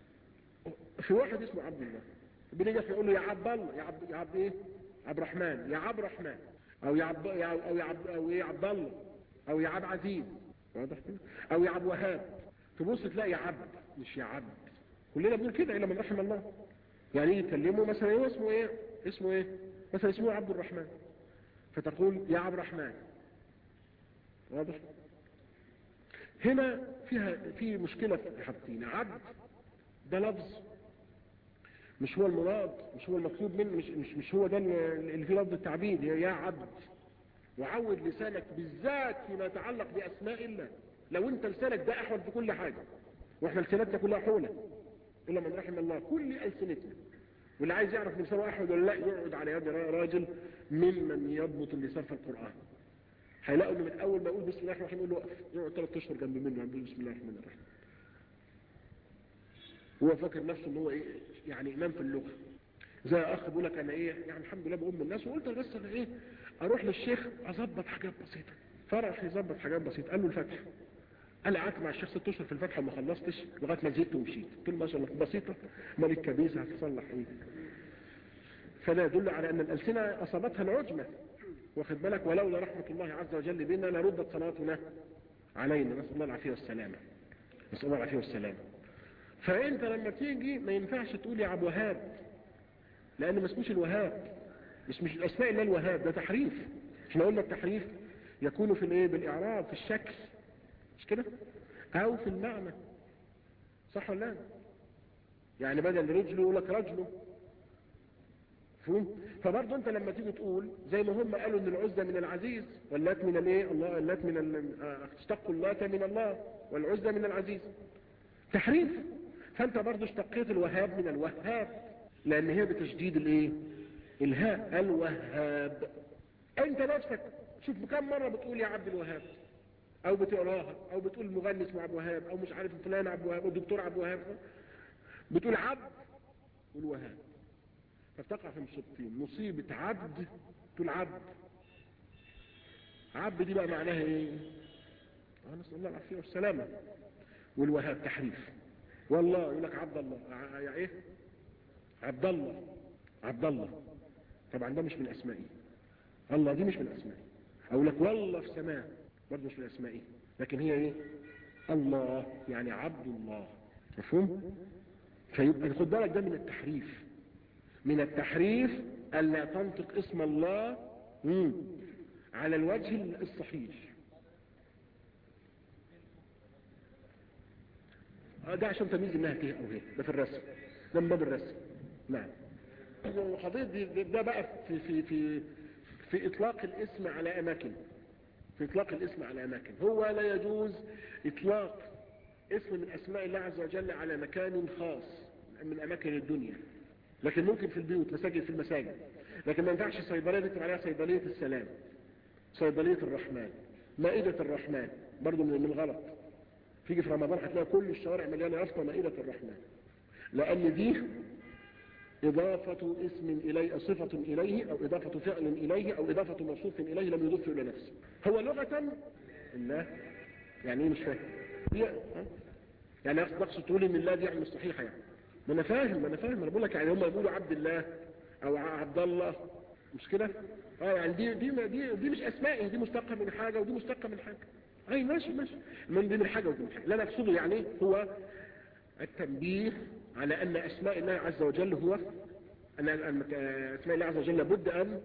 في واحد اسمه عبد الله بنيجي يقول له يا عبد الله يا عبد يا عبد ايه عبد الرحمن يا عبد الرحمن او يا عبد او يا عبد او ايه عبد الله او يا عبد عزيز واضح كده او يا عبد وهاب تبص تلاقي يا عبد مش يا عبد كلنا بنقول كده الا من رحم الله يعني يجي يكلمه مثلا هو اسمه ايه اسمه ايه مثلا اسمه عبد الرحمن فتقول يا عبد الرحمن واضح هنا فيها في مشكلة في حاجتين عبد ده لفظ مش هو المراد مش هو المطلوب منه مش, مش, مش هو ده اللي فيه لفظ التعبيد يا عبد وعود لسانك بالذات فيما يتعلق بأسماء الله لو انت لسانك ده احول في كل حاجة واحنا لسانتنا كلها حولة الا من رحم الله كل ألسنتنا واللي عايز يعرف لسانه احول ولا لا يقعد على يد راجل ممن يضبط اللسان في القرآن هيلاقوا انه من اول ما يقول بسم الله الرحمن الرحيم يقول له وقف يقعد ثلاث اشهر جنب منه عم بسم الله الرحمن الرحيم هو فاكر نفسه ان هو ايه يعني امام في اللغه زي اخ بيقول لك انا ايه يعني الحمد لله بقوم من الناس وقلت بس انا ايه اروح للشيخ اظبط حاجات بسيطه فرح يظبط حاجات بسيطه قال له الفتح قال قعدت مع الشيخ ست اشهر في الفتح وما خلصتش لغايه ما زهقت ومشيت قلت له ما شاء الله بسيطه مالك كبيسه هتصلح ايه فده يدل على ان الالسنه اصابتها العجمه واخد بالك ولولا رحمه الله عز وجل بنا لردت صلاتنا علينا نسال الله العافيه والسلامه نسال الله العافيه والسلامه فانت لما تيجي ما ينفعش تقول يا عبد وهاب لان ما اسموش الوهاب مش مش الاسماء الا الوهاب ده تحريف احنا قلنا التحريف يكون في الايه بالاعراب في الشكل مش كده او في المعنى صح ولا لا يعني بدل رجله يقول لك رجله مفهوم فبرضه انت لما تيجي تقول زي ما هم قالوا ان العزة من العزيز واللات من الايه الله اللات من اشتقوا اللات من الله والعزة من العزيز تحريف فانت برضه اشتقيت الوهاب من الوهاب لان هي بتشديد الايه الهاء الوهاب انت نفسك شوف كم مرة بتقول يا عبد الوهاب او بتقراها او بتقول المغني اسمه عبد الوهاب او مش عارف فلان عبد الوهاب او الدكتور عبد الوهاب بتقول عبد والوهاب فتقع في مصيبتين مصيبة عبد تقول عبد عبد دي بقى معناها ايه نسأل الله العافية والسلامة والوهاب تحريف والله يقول لك عبد الله يا ايه عبد الله عبد الله طبعا ده مش من اسمائي الله دي مش من اسمائي اقول لك والله في سماء برضه مش من اسمائي لكن هي ايه الله يعني عبد الله مفهوم فيبقى خد بالك ده من التحريف من التحريف ألا تنطق اسم الله مم. على الوجه الصحيح ده عشان تمييز انها ته او هي ده في الرسم ده من باب الرسم نعم القضيه دي ده بقى في في في في اطلاق الاسم على اماكن في اطلاق الاسم على اماكن هو لا يجوز اطلاق اسم من اسماء الله عز وجل على مكان خاص من اماكن الدنيا لكن ممكن في البيوت مساجد في المساجد لكن ما ينفعش صيدليه تكتب عليها صيدليه السلام صيدليه الرحمن مائده الرحمن برضه من الغلط تيجي في رمضان هتلاقي كل الشوارع مليانه يافطه مائده الرحمن لان دي إضافة اسم إليه صفة إليه أو إضافة فعل إليه أو إضافة موصوف إليه لم يضفه إلى نفسه هو لغة الله يعني إيه مش فاهم يعني أقصد تقول إن الله دي يعني مش صحيحة يعني ما أنا فاهم ما أنا فاهم أنا بقول لك يعني هم يقولوا عبد الله أو عبد الله مش كده اه يعني دي دي دي, دي مش أسماء دي مشتقة من حاجة ودي مشتقة من حاجة أي ماشي ماشي من دي من حاجة ودي من حاجة لا أنا أقصده يعني هو التنبيه على أن أسماء الله عز وجل هو أن أسماء الله عز وجل لابد أن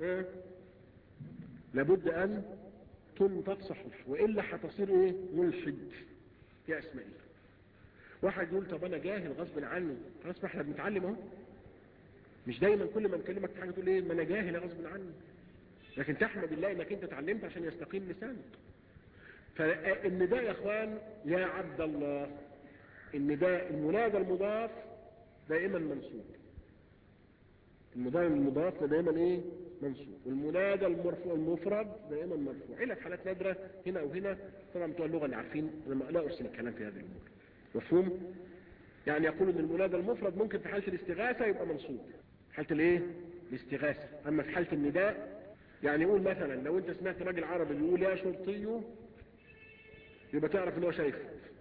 لابد أن تنطق صحيح وإلا هتصير إيه ملحد في أسماء الله واحد يقول طب أنا جاهل غصب عني خلاص ما احنا بنتعلم اهو مش دايما كل ما نكلمك في حاجة تقول إيه ما أنا جاهل غصب عني لكن تحمد الله إنك أنت اتعلمت عشان يستقيم لسانك فالنداء يا إخوان يا عبد الله النداء المنادى المضاف دائما منصوب المضاف المضاف دائما ايه منصوب والمنادى المرفوع المفرد دائما مرفوع الا في حالات نادره هنا او هنا طبعا بتوع اللغه اللي عارفين انا لا ارسل الكلام في هذه الامور مفهوم يعني يقول ان المنادى المفرد ممكن في حاله الاستغاثه يبقى منصوب حاله الايه الاستغاثه اما في حاله النداء يعني يقول مثلا لو انت سمعت راجل عربي بيقول يا شرطي يبقى تعرف ان هو شايفك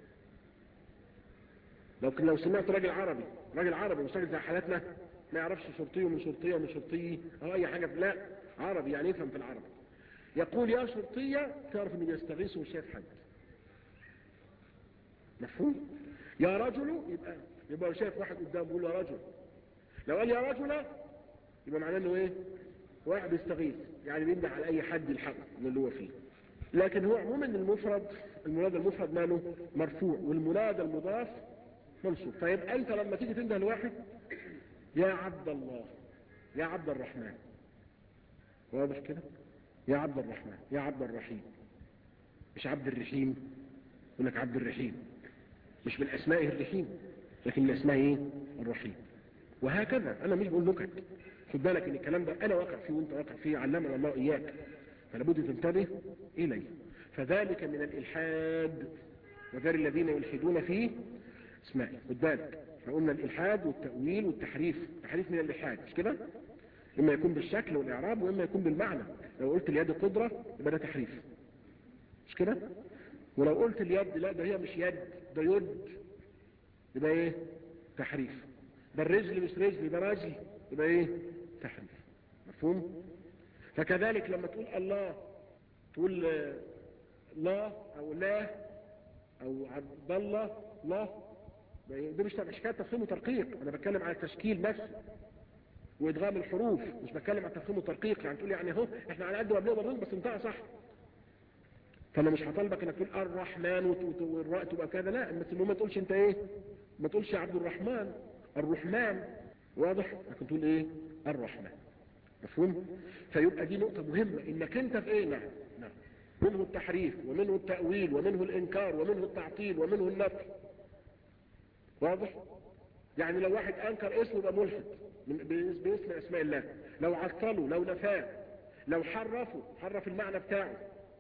لو لو سمعت راجل عربي راجل عربي مش راجل زي حالاتنا ما يعرفش شرطي ومن شرطيه ومن شرطي او اي حاجه لا عربي يعني يفهم في العربي يقول يا شرطيه تعرف انه بيستغيث ومش شايف حد مفهوم يا رجل يبقى يبقى شايف واحد قدامه بيقول يا رجل لو قال يا رجل يبقى معناه انه ايه واحد بيستغيث يعني بينده على اي حد الحق من اللي هو فيه لكن هو عموما المفرد المنادى المفرد ماله مرفوع والمنادى المضاف منصوب طيب انت لما تيجي تنده لواحد يا عبد الله يا عبد الرحمن واضح كده يا عبد الرحمن يا عبد الرحيم مش عبد الرحيم يقول لك عبد الرحيم مش من اسمائه الرحيم لكن من اسمائه ايه الرحيم وهكذا انا مش بقول نكت خد بالك ان الكلام ده انا واقع فيه وانت واقع فيه علمنا الله اياك فلابد تنتبه اليه فذلك من الالحاد وذر الذين يلحدون فيه اسمائي خد بالك احنا قلنا الالحاد والتاويل والتحريف التحريف من الالحاد مش كده اما يكون بالشكل والاعراب واما يكون بالمعنى لو قلت اليد قدره يبقى ده تحريف مش كده ولو قلت اليد لا ده هي مش يد ده يد يبقى ايه تحريف ده الرجل مش رجل ده رجل يبقى ايه تحريف مفهوم فكذلك لما تقول الله تقول لا او لا او عبد الله لا دي مش مش حكايه تفخيم وترقيق انا بتكلم على التشكيل نفسه وادغام الحروف مش بتكلم على تفخيم وترقيق يعني تقول يعني اهو احنا على قد ما بنقدر بس انتهى صح فانا مش هطالبك انك تقول الرحمن والراء تبقى كذا لا بس المهم ما تقولش انت ايه ما تقولش عبد الرحمن الرحمن واضح لكن تقول ايه الرحمن مفهوم فيبقى دي نقطة مهمة انك انت في ايه نعم نعم منه التحريف ومنه التأويل ومنه الانكار ومنه التعطيل ومنه النفي واضح يعني لو واحد انكر اسمه يبقى ملحد باسم اسماء الله لو عطله لو نفاه لو حرفه حرف المعنى بتاعه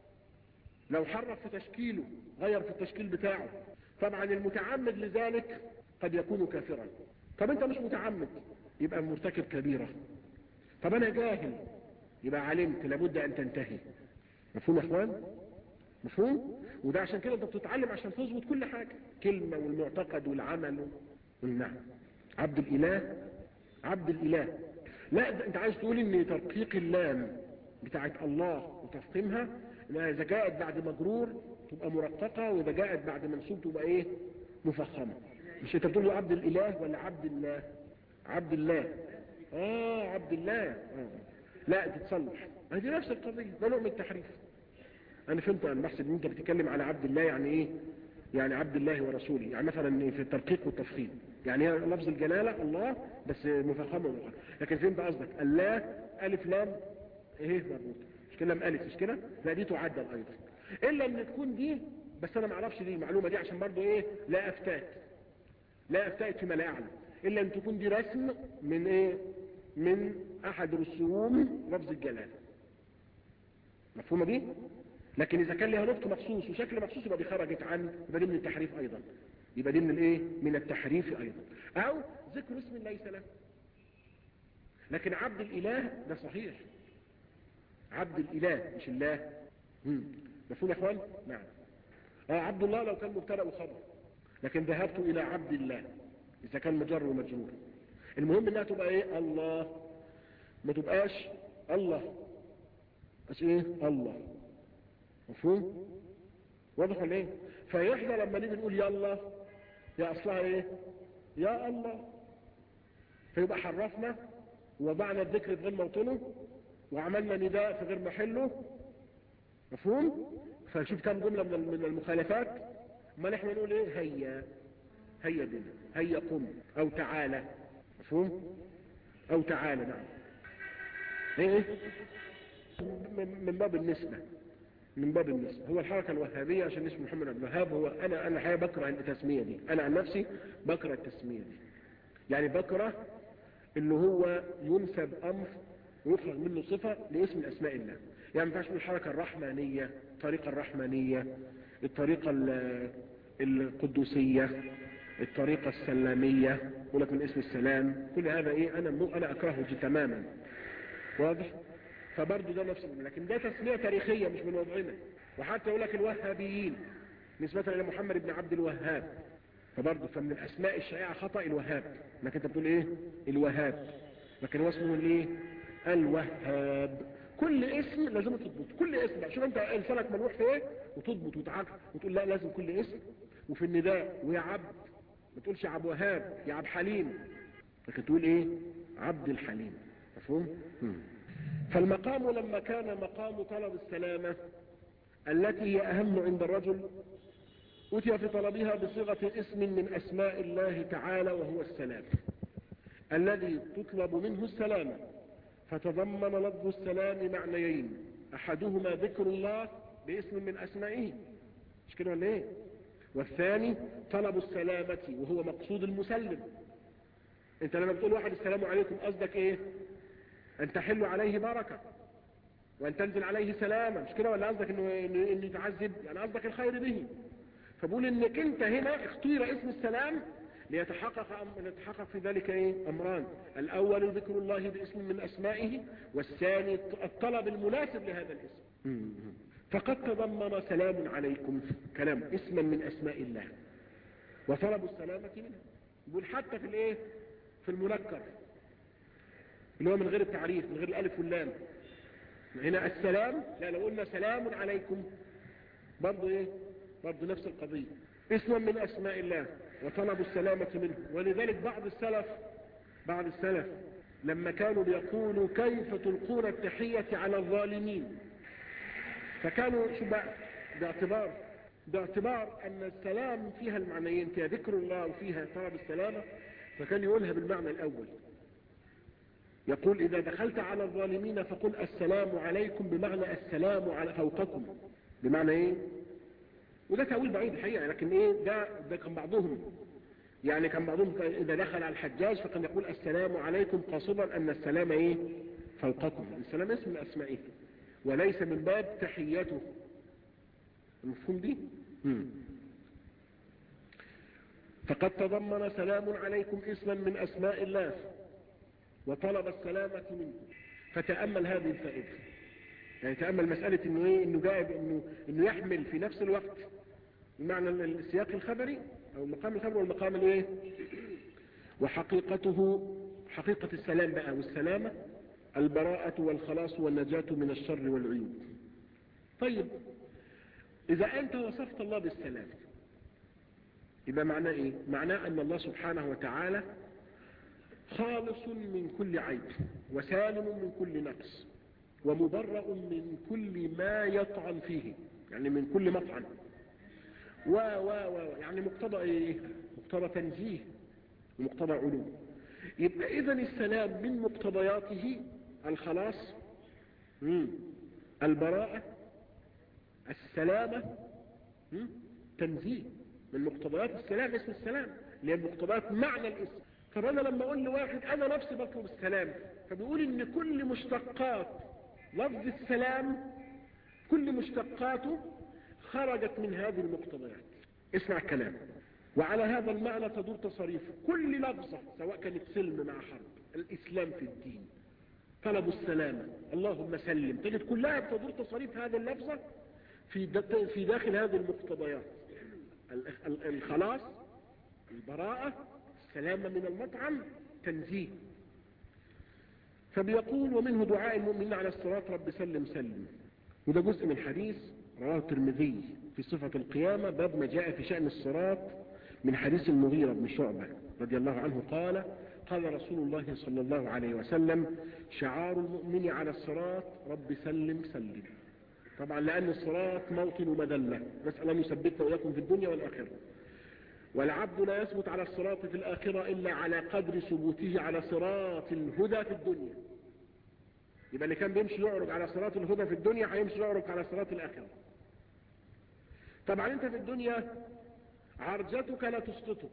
لو حرف في تشكيله غير في التشكيل بتاعه طبعا المتعمد لذلك قد يكون كافرا طب انت مش متعمد يبقى مرتكب كبيرة طب انا جاهل يبقى علمت لابد ان تنتهي مفهوم يا اخوان مفهوم وده عشان كده انت بتتعلم عشان تظبط كل حاجة كلمة والمعتقد والعمل والنعم عبد الاله عبد الاله لا ده انت عايز تقول ان ترقيق اللام بتاعت الله وتفخيمها انها اذا جاءت بعد مجرور تبقى مرققة واذا جاءت بعد منصوب تبقى ايه مفخمة مش انت بتقول له عبد الاله ولا عبد الله عبد الله اه عبد الله آه. لا تتصلح هذه نفس القضية ده نوع من التحريف انا فهمت انا بحسب ان انت بتتكلم على عبد الله يعني ايه يعني عبد الله ورسوله يعني مثلا في الترقيق والتفخيم يعني هي لفظ الجلالة الله بس مفخمة ومفخمة لكن فهمت قصدك الله الف لام ايه مربوط مش كده لام الف مش كده لا دي تعدل ايضا الا ان تكون دي بس انا ما اعرفش دي المعلومة دي عشان برضو ايه لا افتات لا افتات فيما لا اعلم الا ان تكون دي رسم من ايه من احد رسوم لفظ الجلالة مفهومة دي لكن اذا كان لها نطق مخصوص وشكل مخصوص يبقى دي خرجت عن يبقى دي من التحريف ايضا يبقى دي من الايه من التحريف ايضا او ذكر اسم ليس له لكن عبد الاله ده صحيح عبد الاله مش الله مم. مفهوم يا اخوان نعم اه عبد الله لو كان مبتدا وخبر لكن ذهبت الى عبد الله اذا كان مجر ومجرور المهم انها تبقى ايه الله ما تبقاش الله بس ايه الله مفهوم واضح ولا ايه فاحنا لما نيجي نقول يلا يا اصلها ايه يا الله فيبقى حرفنا ووضعنا الذكر في غير موطنه وعملنا نداء في غير محله مفهوم فشوف كم جملة من المخالفات ما نحن نقول ايه هيا هيا بنا هيا قم او تعالى مفهوم او تعالى نعم ايه من باب النسبة من باب النسبة هو الحركة الوهابية عشان اسم محمد عبد الوهاب هو انا انا حقيقة بكره التسمية دي انا عن نفسي بكره التسمية دي يعني بكره اللي هو ينسب امر ويخرج منه صفة لاسم من اسماء الله يعني ما ينفعش نقول الحركة الرحمانية الطريقة الرحمانية الطريقة القدوسية الطريقة السلامية يقول لك من اسم السلام كل هذا ايه انا انا اكرهه تماما واضح فبرضه ده نفس لكن ده تسمية تاريخية مش من وضعنا وحتى يقول لك الوهابيين نسبة إلى محمد بن عبد الوهاب فبرضه فمن الأسماء الشائعة خطأ الوهاب لكن أنت بتقول إيه الوهاب لكن هو اسمه الإيه الوهاب كل اسم لازم تضبط كل اسم بقى شوف انت لسانك ملوح في ايه وتضبط وتعقل وتقول لا لازم كل اسم وفي النداء ويا عبد ما تقولش عبد وهاب يا عبد حليم لكن تقول ايه عبد الحليم مفهوم فالمقام لما كان مقام طلب السلامة التي هي أهم عند الرجل أتي في طلبها بصيغة اسم من أسماء الله تعالى وهو السلام الذي تطلب منه السلام فتضمن لفظ السلام معنيين أحدهما ذكر الله باسم من أسمائه مش كده ولا ايه والثاني طلب السلامة وهو مقصود المسلم انت لما بتقول واحد السلام عليكم قصدك ايه ان تحل عليه بركة وان تنزل عليه سلامة مش كده ولا قصدك انه انه يتعذب يعني قصدك الخير به فبقول انك انت هنا اختير اسم السلام ليتحقق أم... ليتحقق في ذلك ايه امران الاول ذكر الله باسم من اسمائه والثاني الطلب المناسب لهذا الاسم فقد تضمن سلام عليكم كلام اسما من اسماء الله وطلب السلامة منه يقول حتى في الايه في المنكر اللي هو من غير التعريف من غير الالف واللام هنا السلام لا لو قلنا سلام عليكم برضه ايه برضه نفس القضية اسما من اسماء الله وطلب السلامة منه ولذلك بعض السلف بعض السلف لما كانوا بيقولوا كيف تلقون التحية على الظالمين فكانوا شو بقى باعتبار باعتبار ان السلام فيها المعنيين فيها ذكر الله وفيها طلب السلامة فكان يقولها بالمعنى الاول يقول اذا دخلت على الظالمين فقل السلام عليكم بمعنى السلام على فوقكم بمعنى ايه وده تأويل بعيد الحقيقة لكن ايه ده, ده كان بعضهم يعني كان بعضهم اذا دخل على الحجاج فكان يقول السلام عليكم قاصدا ان السلام ايه فوقكم السلام اسم من اسمائه وليس من باب تحيته المفهوم دي مم. فقد تضمن سلام عليكم اسما من اسماء الله وطلب السلامة منكم فتأمل هذه الفائدة يعني تأمل مسألة انه ايه انه جائب انه, إنه يحمل في نفس الوقت معنى السياق الخبري او المقام الخبري والمقام الايه وحقيقته حقيقة السلام بقى والسلامة البراءة والخلاص والنجاة من الشر والعيوب طيب اذا انت وصفت الله بالسلام يبقى معناه ايه معناه ان الله سبحانه وتعالى خالص من كل عيب وسالم من كل نقص ومبرأ من كل ما يطعن فيه يعني من كل مطعن و و و يعني مقتضى ايه مقتضى تنزيه ومقتضى علو يبقى اذا السلام من مقتضياته الخلاص مم. البراءة السلامة مم. تنزيه من مقتضيات السلام اسم السلام اللي هي مقتضيات معنى الاسم طب انا لما اقول لواحد انا نفسي بطلب السلام فبيقول ان كل مشتقات لفظ السلام كل مشتقاته خرجت من هذه المقتضيات اسمع الكلام وعلى هذا المعنى تدور تصاريف كل لفظة سواء كانت سلم مع حرب الإسلام في الدين طلب السلامة اللهم سلم تجد كلها تدور تصاريف هذه اللفظة في في داخل هذه المقتضيات الخلاص البراءة السلامة من المطعم تنزيه فبيقول ومنه دعاء المؤمنين على الصراط رب سلم سلم وده جزء من حديث رواه الترمذي في صفة القيامة باب ما جاء في شأن الصراط من حديث المغيرة بن شعبة رضي الله عنه قال قال رسول الله صلى الله عليه وسلم شعار المؤمن على الصراط رب سلم سلم طبعا لأن الصراط موطن مدلة نسأل أن يثبتنا وإياكم في الدنيا والآخرة والعبد لا يثبت على الصراط في الآخرة إلا على قدر ثبوته على صراط الهدى في الدنيا يبقى اللي كان بيمشي يعرج على صراط الهدى في الدنيا هيمشي يعرج على صراط الآخرة طبعا انت في الدنيا عرجتك لا تسقطك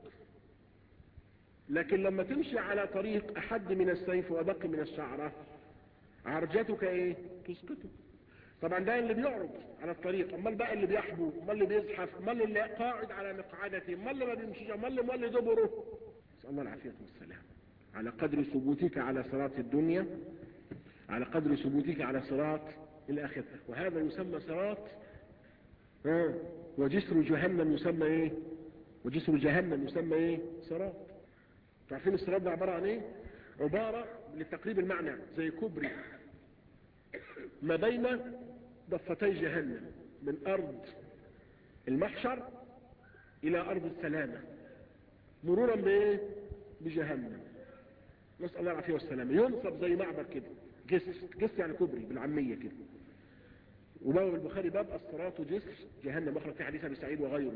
لكن لما تمشي على طريق أحد من السيف وأدق من الشعرة عرجتك ايه تسقطك طبعا ده اللي بيعرض على الطريق امال بقى اللي بيحبو امال اللي بيزحف امال اللي قاعد على مقعدته امال اللي ما بيمشيش امال اللي مولي دبره نسال الله العافيه والسلام على قدر ثبوتك على صراط الدنيا على قدر ثبوتك على صراط الاخره وهذا يسمى صراط ها وجسر جهنم يسمى ايه وجسر جهنم يسمى ايه صراط عارفين الصراط ده عباره عن ايه عباره لتقريب المعنى زي كوبري ما بين ضفتي جهنم من أرض المحشر إلى أرض السلامة مرورا بإيه؟ بجهنم نسأل الله العافية والسلامة ينصب زي معبر كده جس جس يعني كبري بالعامية كده وباب البخاري باب الصراط جسر جهنم مخرج في حديث ابي سعيد وغيره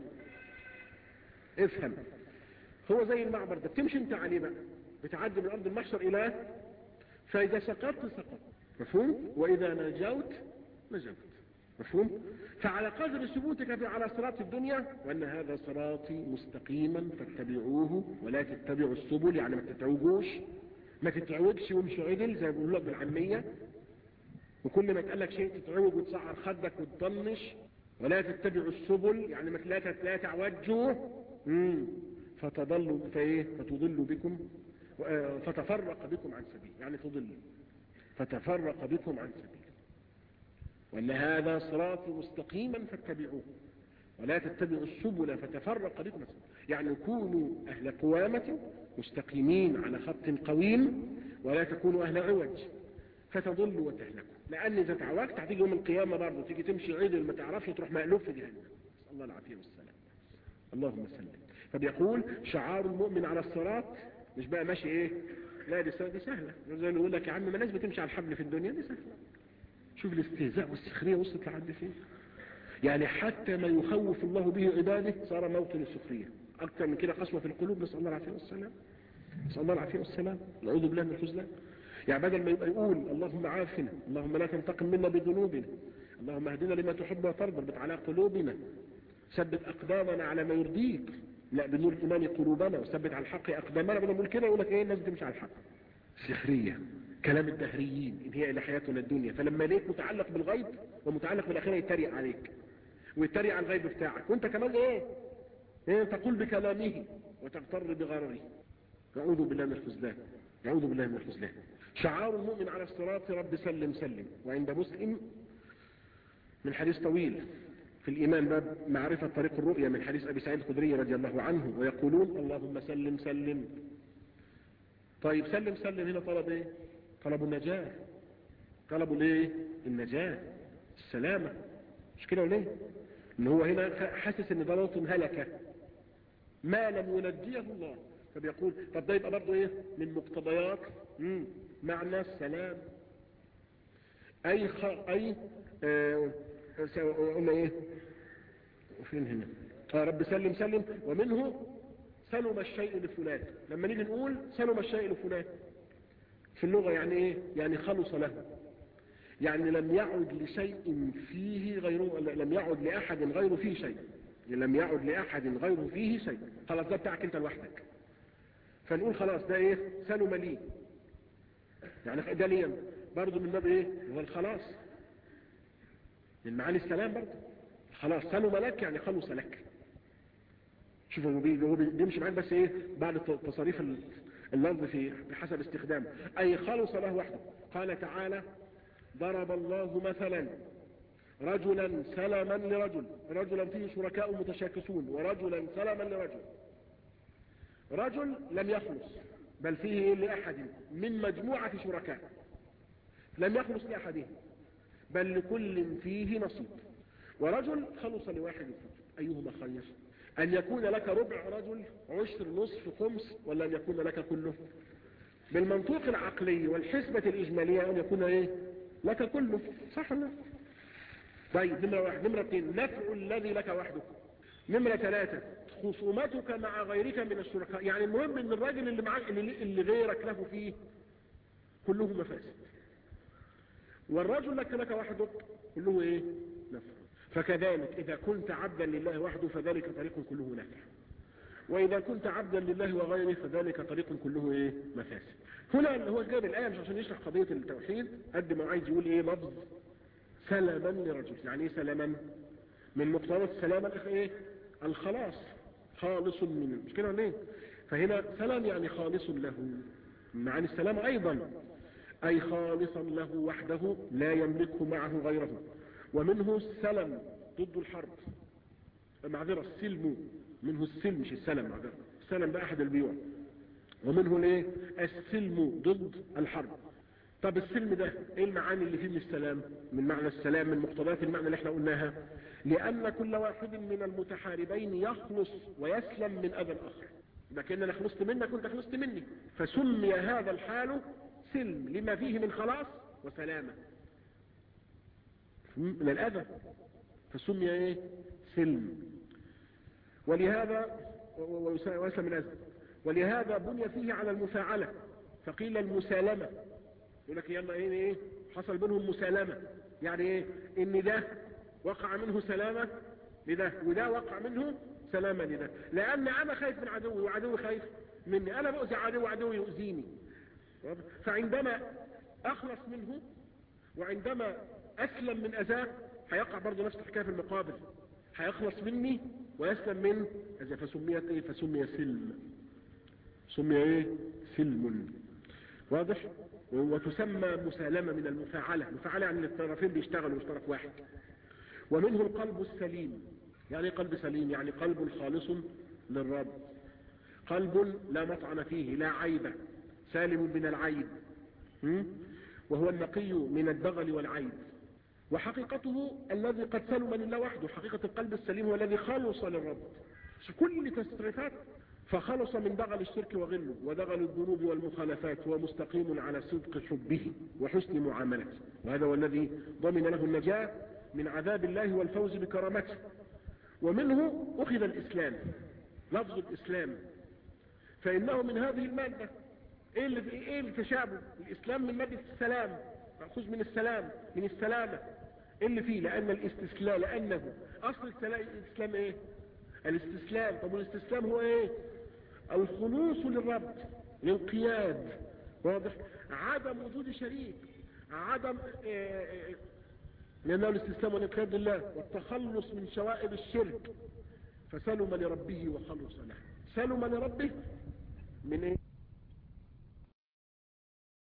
افهم هو زي المعبر ده بتمشي انت عليه بقى بتعدي من ارض المحشر الى فاذا سقطت سقطت مفهوم واذا نجوت نجوت مفهوم فعلى قدر ثبوتك في على صراط الدنيا وان هذا صراطي مستقيما فاتبعوه ولا تتبعوا السبل يعني ما تتعوجوش ما تتعوجش وامشي عدل زي ما بيقولوا لك بالعاميه وكل ما يتقال لك شيء تتعوج وتسعر خدك وتطنش ولا تتبعوا السبل يعني ما لا لا تعوجوا فتضلوا فايه فتضلوا بكم فتفرق بكم عن سبيل يعني تضلوا فتفرق بكم عن سبيل وان هذا صراطي مستقيما فاتبعوه ولا تتبعوا السبل فتفرق بكم عن سبيل يعني كونوا اهل قوامه مستقيمين على خط قويم ولا تكونوا اهل عوج فتضلوا وتهلكوا لان اذا تعوجت هتيجي يوم القيامه برضه تيجي تمشي عدل ما تعرفش تروح مألوف في جهنم نسال الله العافيه والسلام اللهم سلم فبيقول شعار المؤمن على الصراط مش بقى ماشي ايه لا دي سهله دي سهله زي ما يقول لك يا عم ما الناس بتمشي على الحبل في الدنيا دي سهله شوف الاستهزاء والسخريه وصلت لحد فين يعني حتى ما يخوف الله به عباده صار موطن السخريه اكثر من كده قسوه في القلوب نسال الله العافيه والسلام نسال الله العافيه والسلام نعوذ بالله من الخذلان يعني بدل ما يبقى يقول اللهم عافنا اللهم لا تنتقم منا بذنوبنا اللهم اهدنا لما تحب وترضى اربط على قلوبنا ثبت اقدامنا على ما يرضيك لا بنور الايمان قلوبنا وثبت على الحق اقدامنا بدل نقول كده يقول لك ايه الناس بتمشي على الحق سخريه كلام الدهريين ان هي الى حياتنا الدنيا فلما ليك متعلق بالغيب ومتعلق بالاخره يتريق عليك ويتريق على الغيب بتاعك وانت كمان ايه ايه تقول بكلامه وتغتر بغرره نعوذ بالله من الخذلان نعوذ بالله من الخذلان شعار المؤمن على الصراط رب سلم سلم وعند مسلم من حديث طويل في الإيمان باب معرفة طريق الرؤيا من حديث أبي سعيد الخدري رضي الله عنه ويقولون اللهم سلم سلم طيب سلم سلم هنا طلب ايه طلب النجاة طلبوا ليه النجاة السلامة مش كده ولا ايه ان هو هنا حاسس ان ده موطن هلكة ما لم ينجيه الله فبيقول طب ده يبقى برضه ايه من مقتضيات مم. معنى السلام اي خ... اي آه... قلنا ايه فين هنا آه رب سلم سلم ومنه سلم الشيء لفلان لما نيجي نقول سلم الشيء لفلان في اللغة يعني ايه يعني خلص له يعني لم يعد لشيء فيه غيره لم يعد لأحد غيره فيه شيء لم يعد لأحد غيره فيه شيء خلاص ده بتاعك انت لوحدك فنقول خلاص ده ايه سلم لي يعني ده ليا برضه من باب ايه هو الخلاص من معاني السلام برضه خلاص سلم لك يعني خلص لك شوف هو بيمشي معاك بس ايه بعد تصاريف اللفظ في بحسب استخدامه اي خلص له وحده قال تعالى ضرب الله مثلا رجلا سلما لرجل رجلا فيه شركاء متشاكسون ورجلا سلما لرجل رجل لم يخلص بل فيه لأحد من مجموعة شركاء لم يخلص لأحدهم بل لكل فيه نصيب ورجل خلص لواحد فيه أيهما خير أن يكون لك ربع رجل عشر نصف خمس ولا أن يكون لك كله بالمنطوق العقلي والحسبة الإجمالية أن يكون إيه لك كله صح ولا طيب نمرة واحد نمرة اثنين نفع الذي لك وحدك نمرة ثلاثة خصومتك مع غيرك من الشركاء يعني المهم ان الراجل اللي معاك اللي, اللي غيرك له فيه كله مفاسد والرجل لك لك وحدك كله ايه نفع فكذلك اذا كنت عبدا لله وحده فذلك طريق كله نفع واذا كنت عبدا لله وغيره فذلك طريق كله ايه مفاسد هنا اللي هو جاب الايه مش عشان يشرح قضيه التوحيد قد ما عايز يقول ايه لفظ سلما لرجل يعني ايه سلما من مقتضى السلامه ايه الخلاص خالص من مش كده ليه فهنا سلام يعني خالص له معاني السلام ايضا اي خالصا له وحده لا يملكه معه غيره ومنه السلم ضد الحرب معذرة السلم منه السلم مش السلم معذرة السلم ده احد البيوع ومنه الايه السلم ضد الحرب طب السلم ده ايه المعاني اللي فيه من السلام من معنى السلام من مقتضيات المعنى اللي احنا قلناها لان كل واحد من المتحاربين يخلص ويسلم من اذى الاخر لكن انا خلصت منك وانت خلصت مني فسمي هذا الحال سلم لما فيه من خلاص وسلامة من الأذى فسمي ايه سلم ولهذا ويسلم من أذى ولهذا بني فيه على المفاعلة فقيل المسالمة يقول لك يلا ايه ايه حصل بينهم مسالمة يعني ايه ان ده وقع منه سلامة لده وده وقع منه سلامة لده لان انا خايف من عدوي وعدوي خايف مني انا بؤذي عدوي وعدوي يؤذيني فعندما اخلص منه وعندما اسلم من اذاه هيقع برضه نفس الحكايه في المقابل هيخلص مني ويسلم من اذا فسميت ايه فسمي سلم سمي ايه سلم واضح وتسمى مسالمة من المفاعلة المفاعلة يعني الطرفين بيشتغلوا مش طرف واحد ومنه القلب السليم يعني قلب سليم يعني قلب خالص للرب قلب لا مطعن فيه لا عيب سالم من العيب وهو النقي من الدغل والعيب وحقيقته الذي قد سلم لله وحده حقيقة القلب السليم هو الذي خلص للرب كل تصرفات فخلص من دغل الشرك وغله ودغل الذنوب والمخالفات هو مستقيم على صدق حبه وحسن معاملته وهذا هو الذي ضمن له النجاة من عذاب الله والفوز بكرامته ومنه أخذ الإسلام لفظ الإسلام فإنه من هذه المادة إيه اللي إيه التشابه الإسلام من مادة السلام مأخوذ من السلام من السلامة إيه اللي فيه لأن الاستسلام لأنه أصل الإسلام إيه الاستسلام طب والاستسلام هو إيه الخلوص للرب الانقياد واضح عدم وجود شريك عدم إيه لأنه الاستسلام والانقياد لله والتخلص من شوائب الشرك فسلم لربه وخلص له سلم لربه من ايه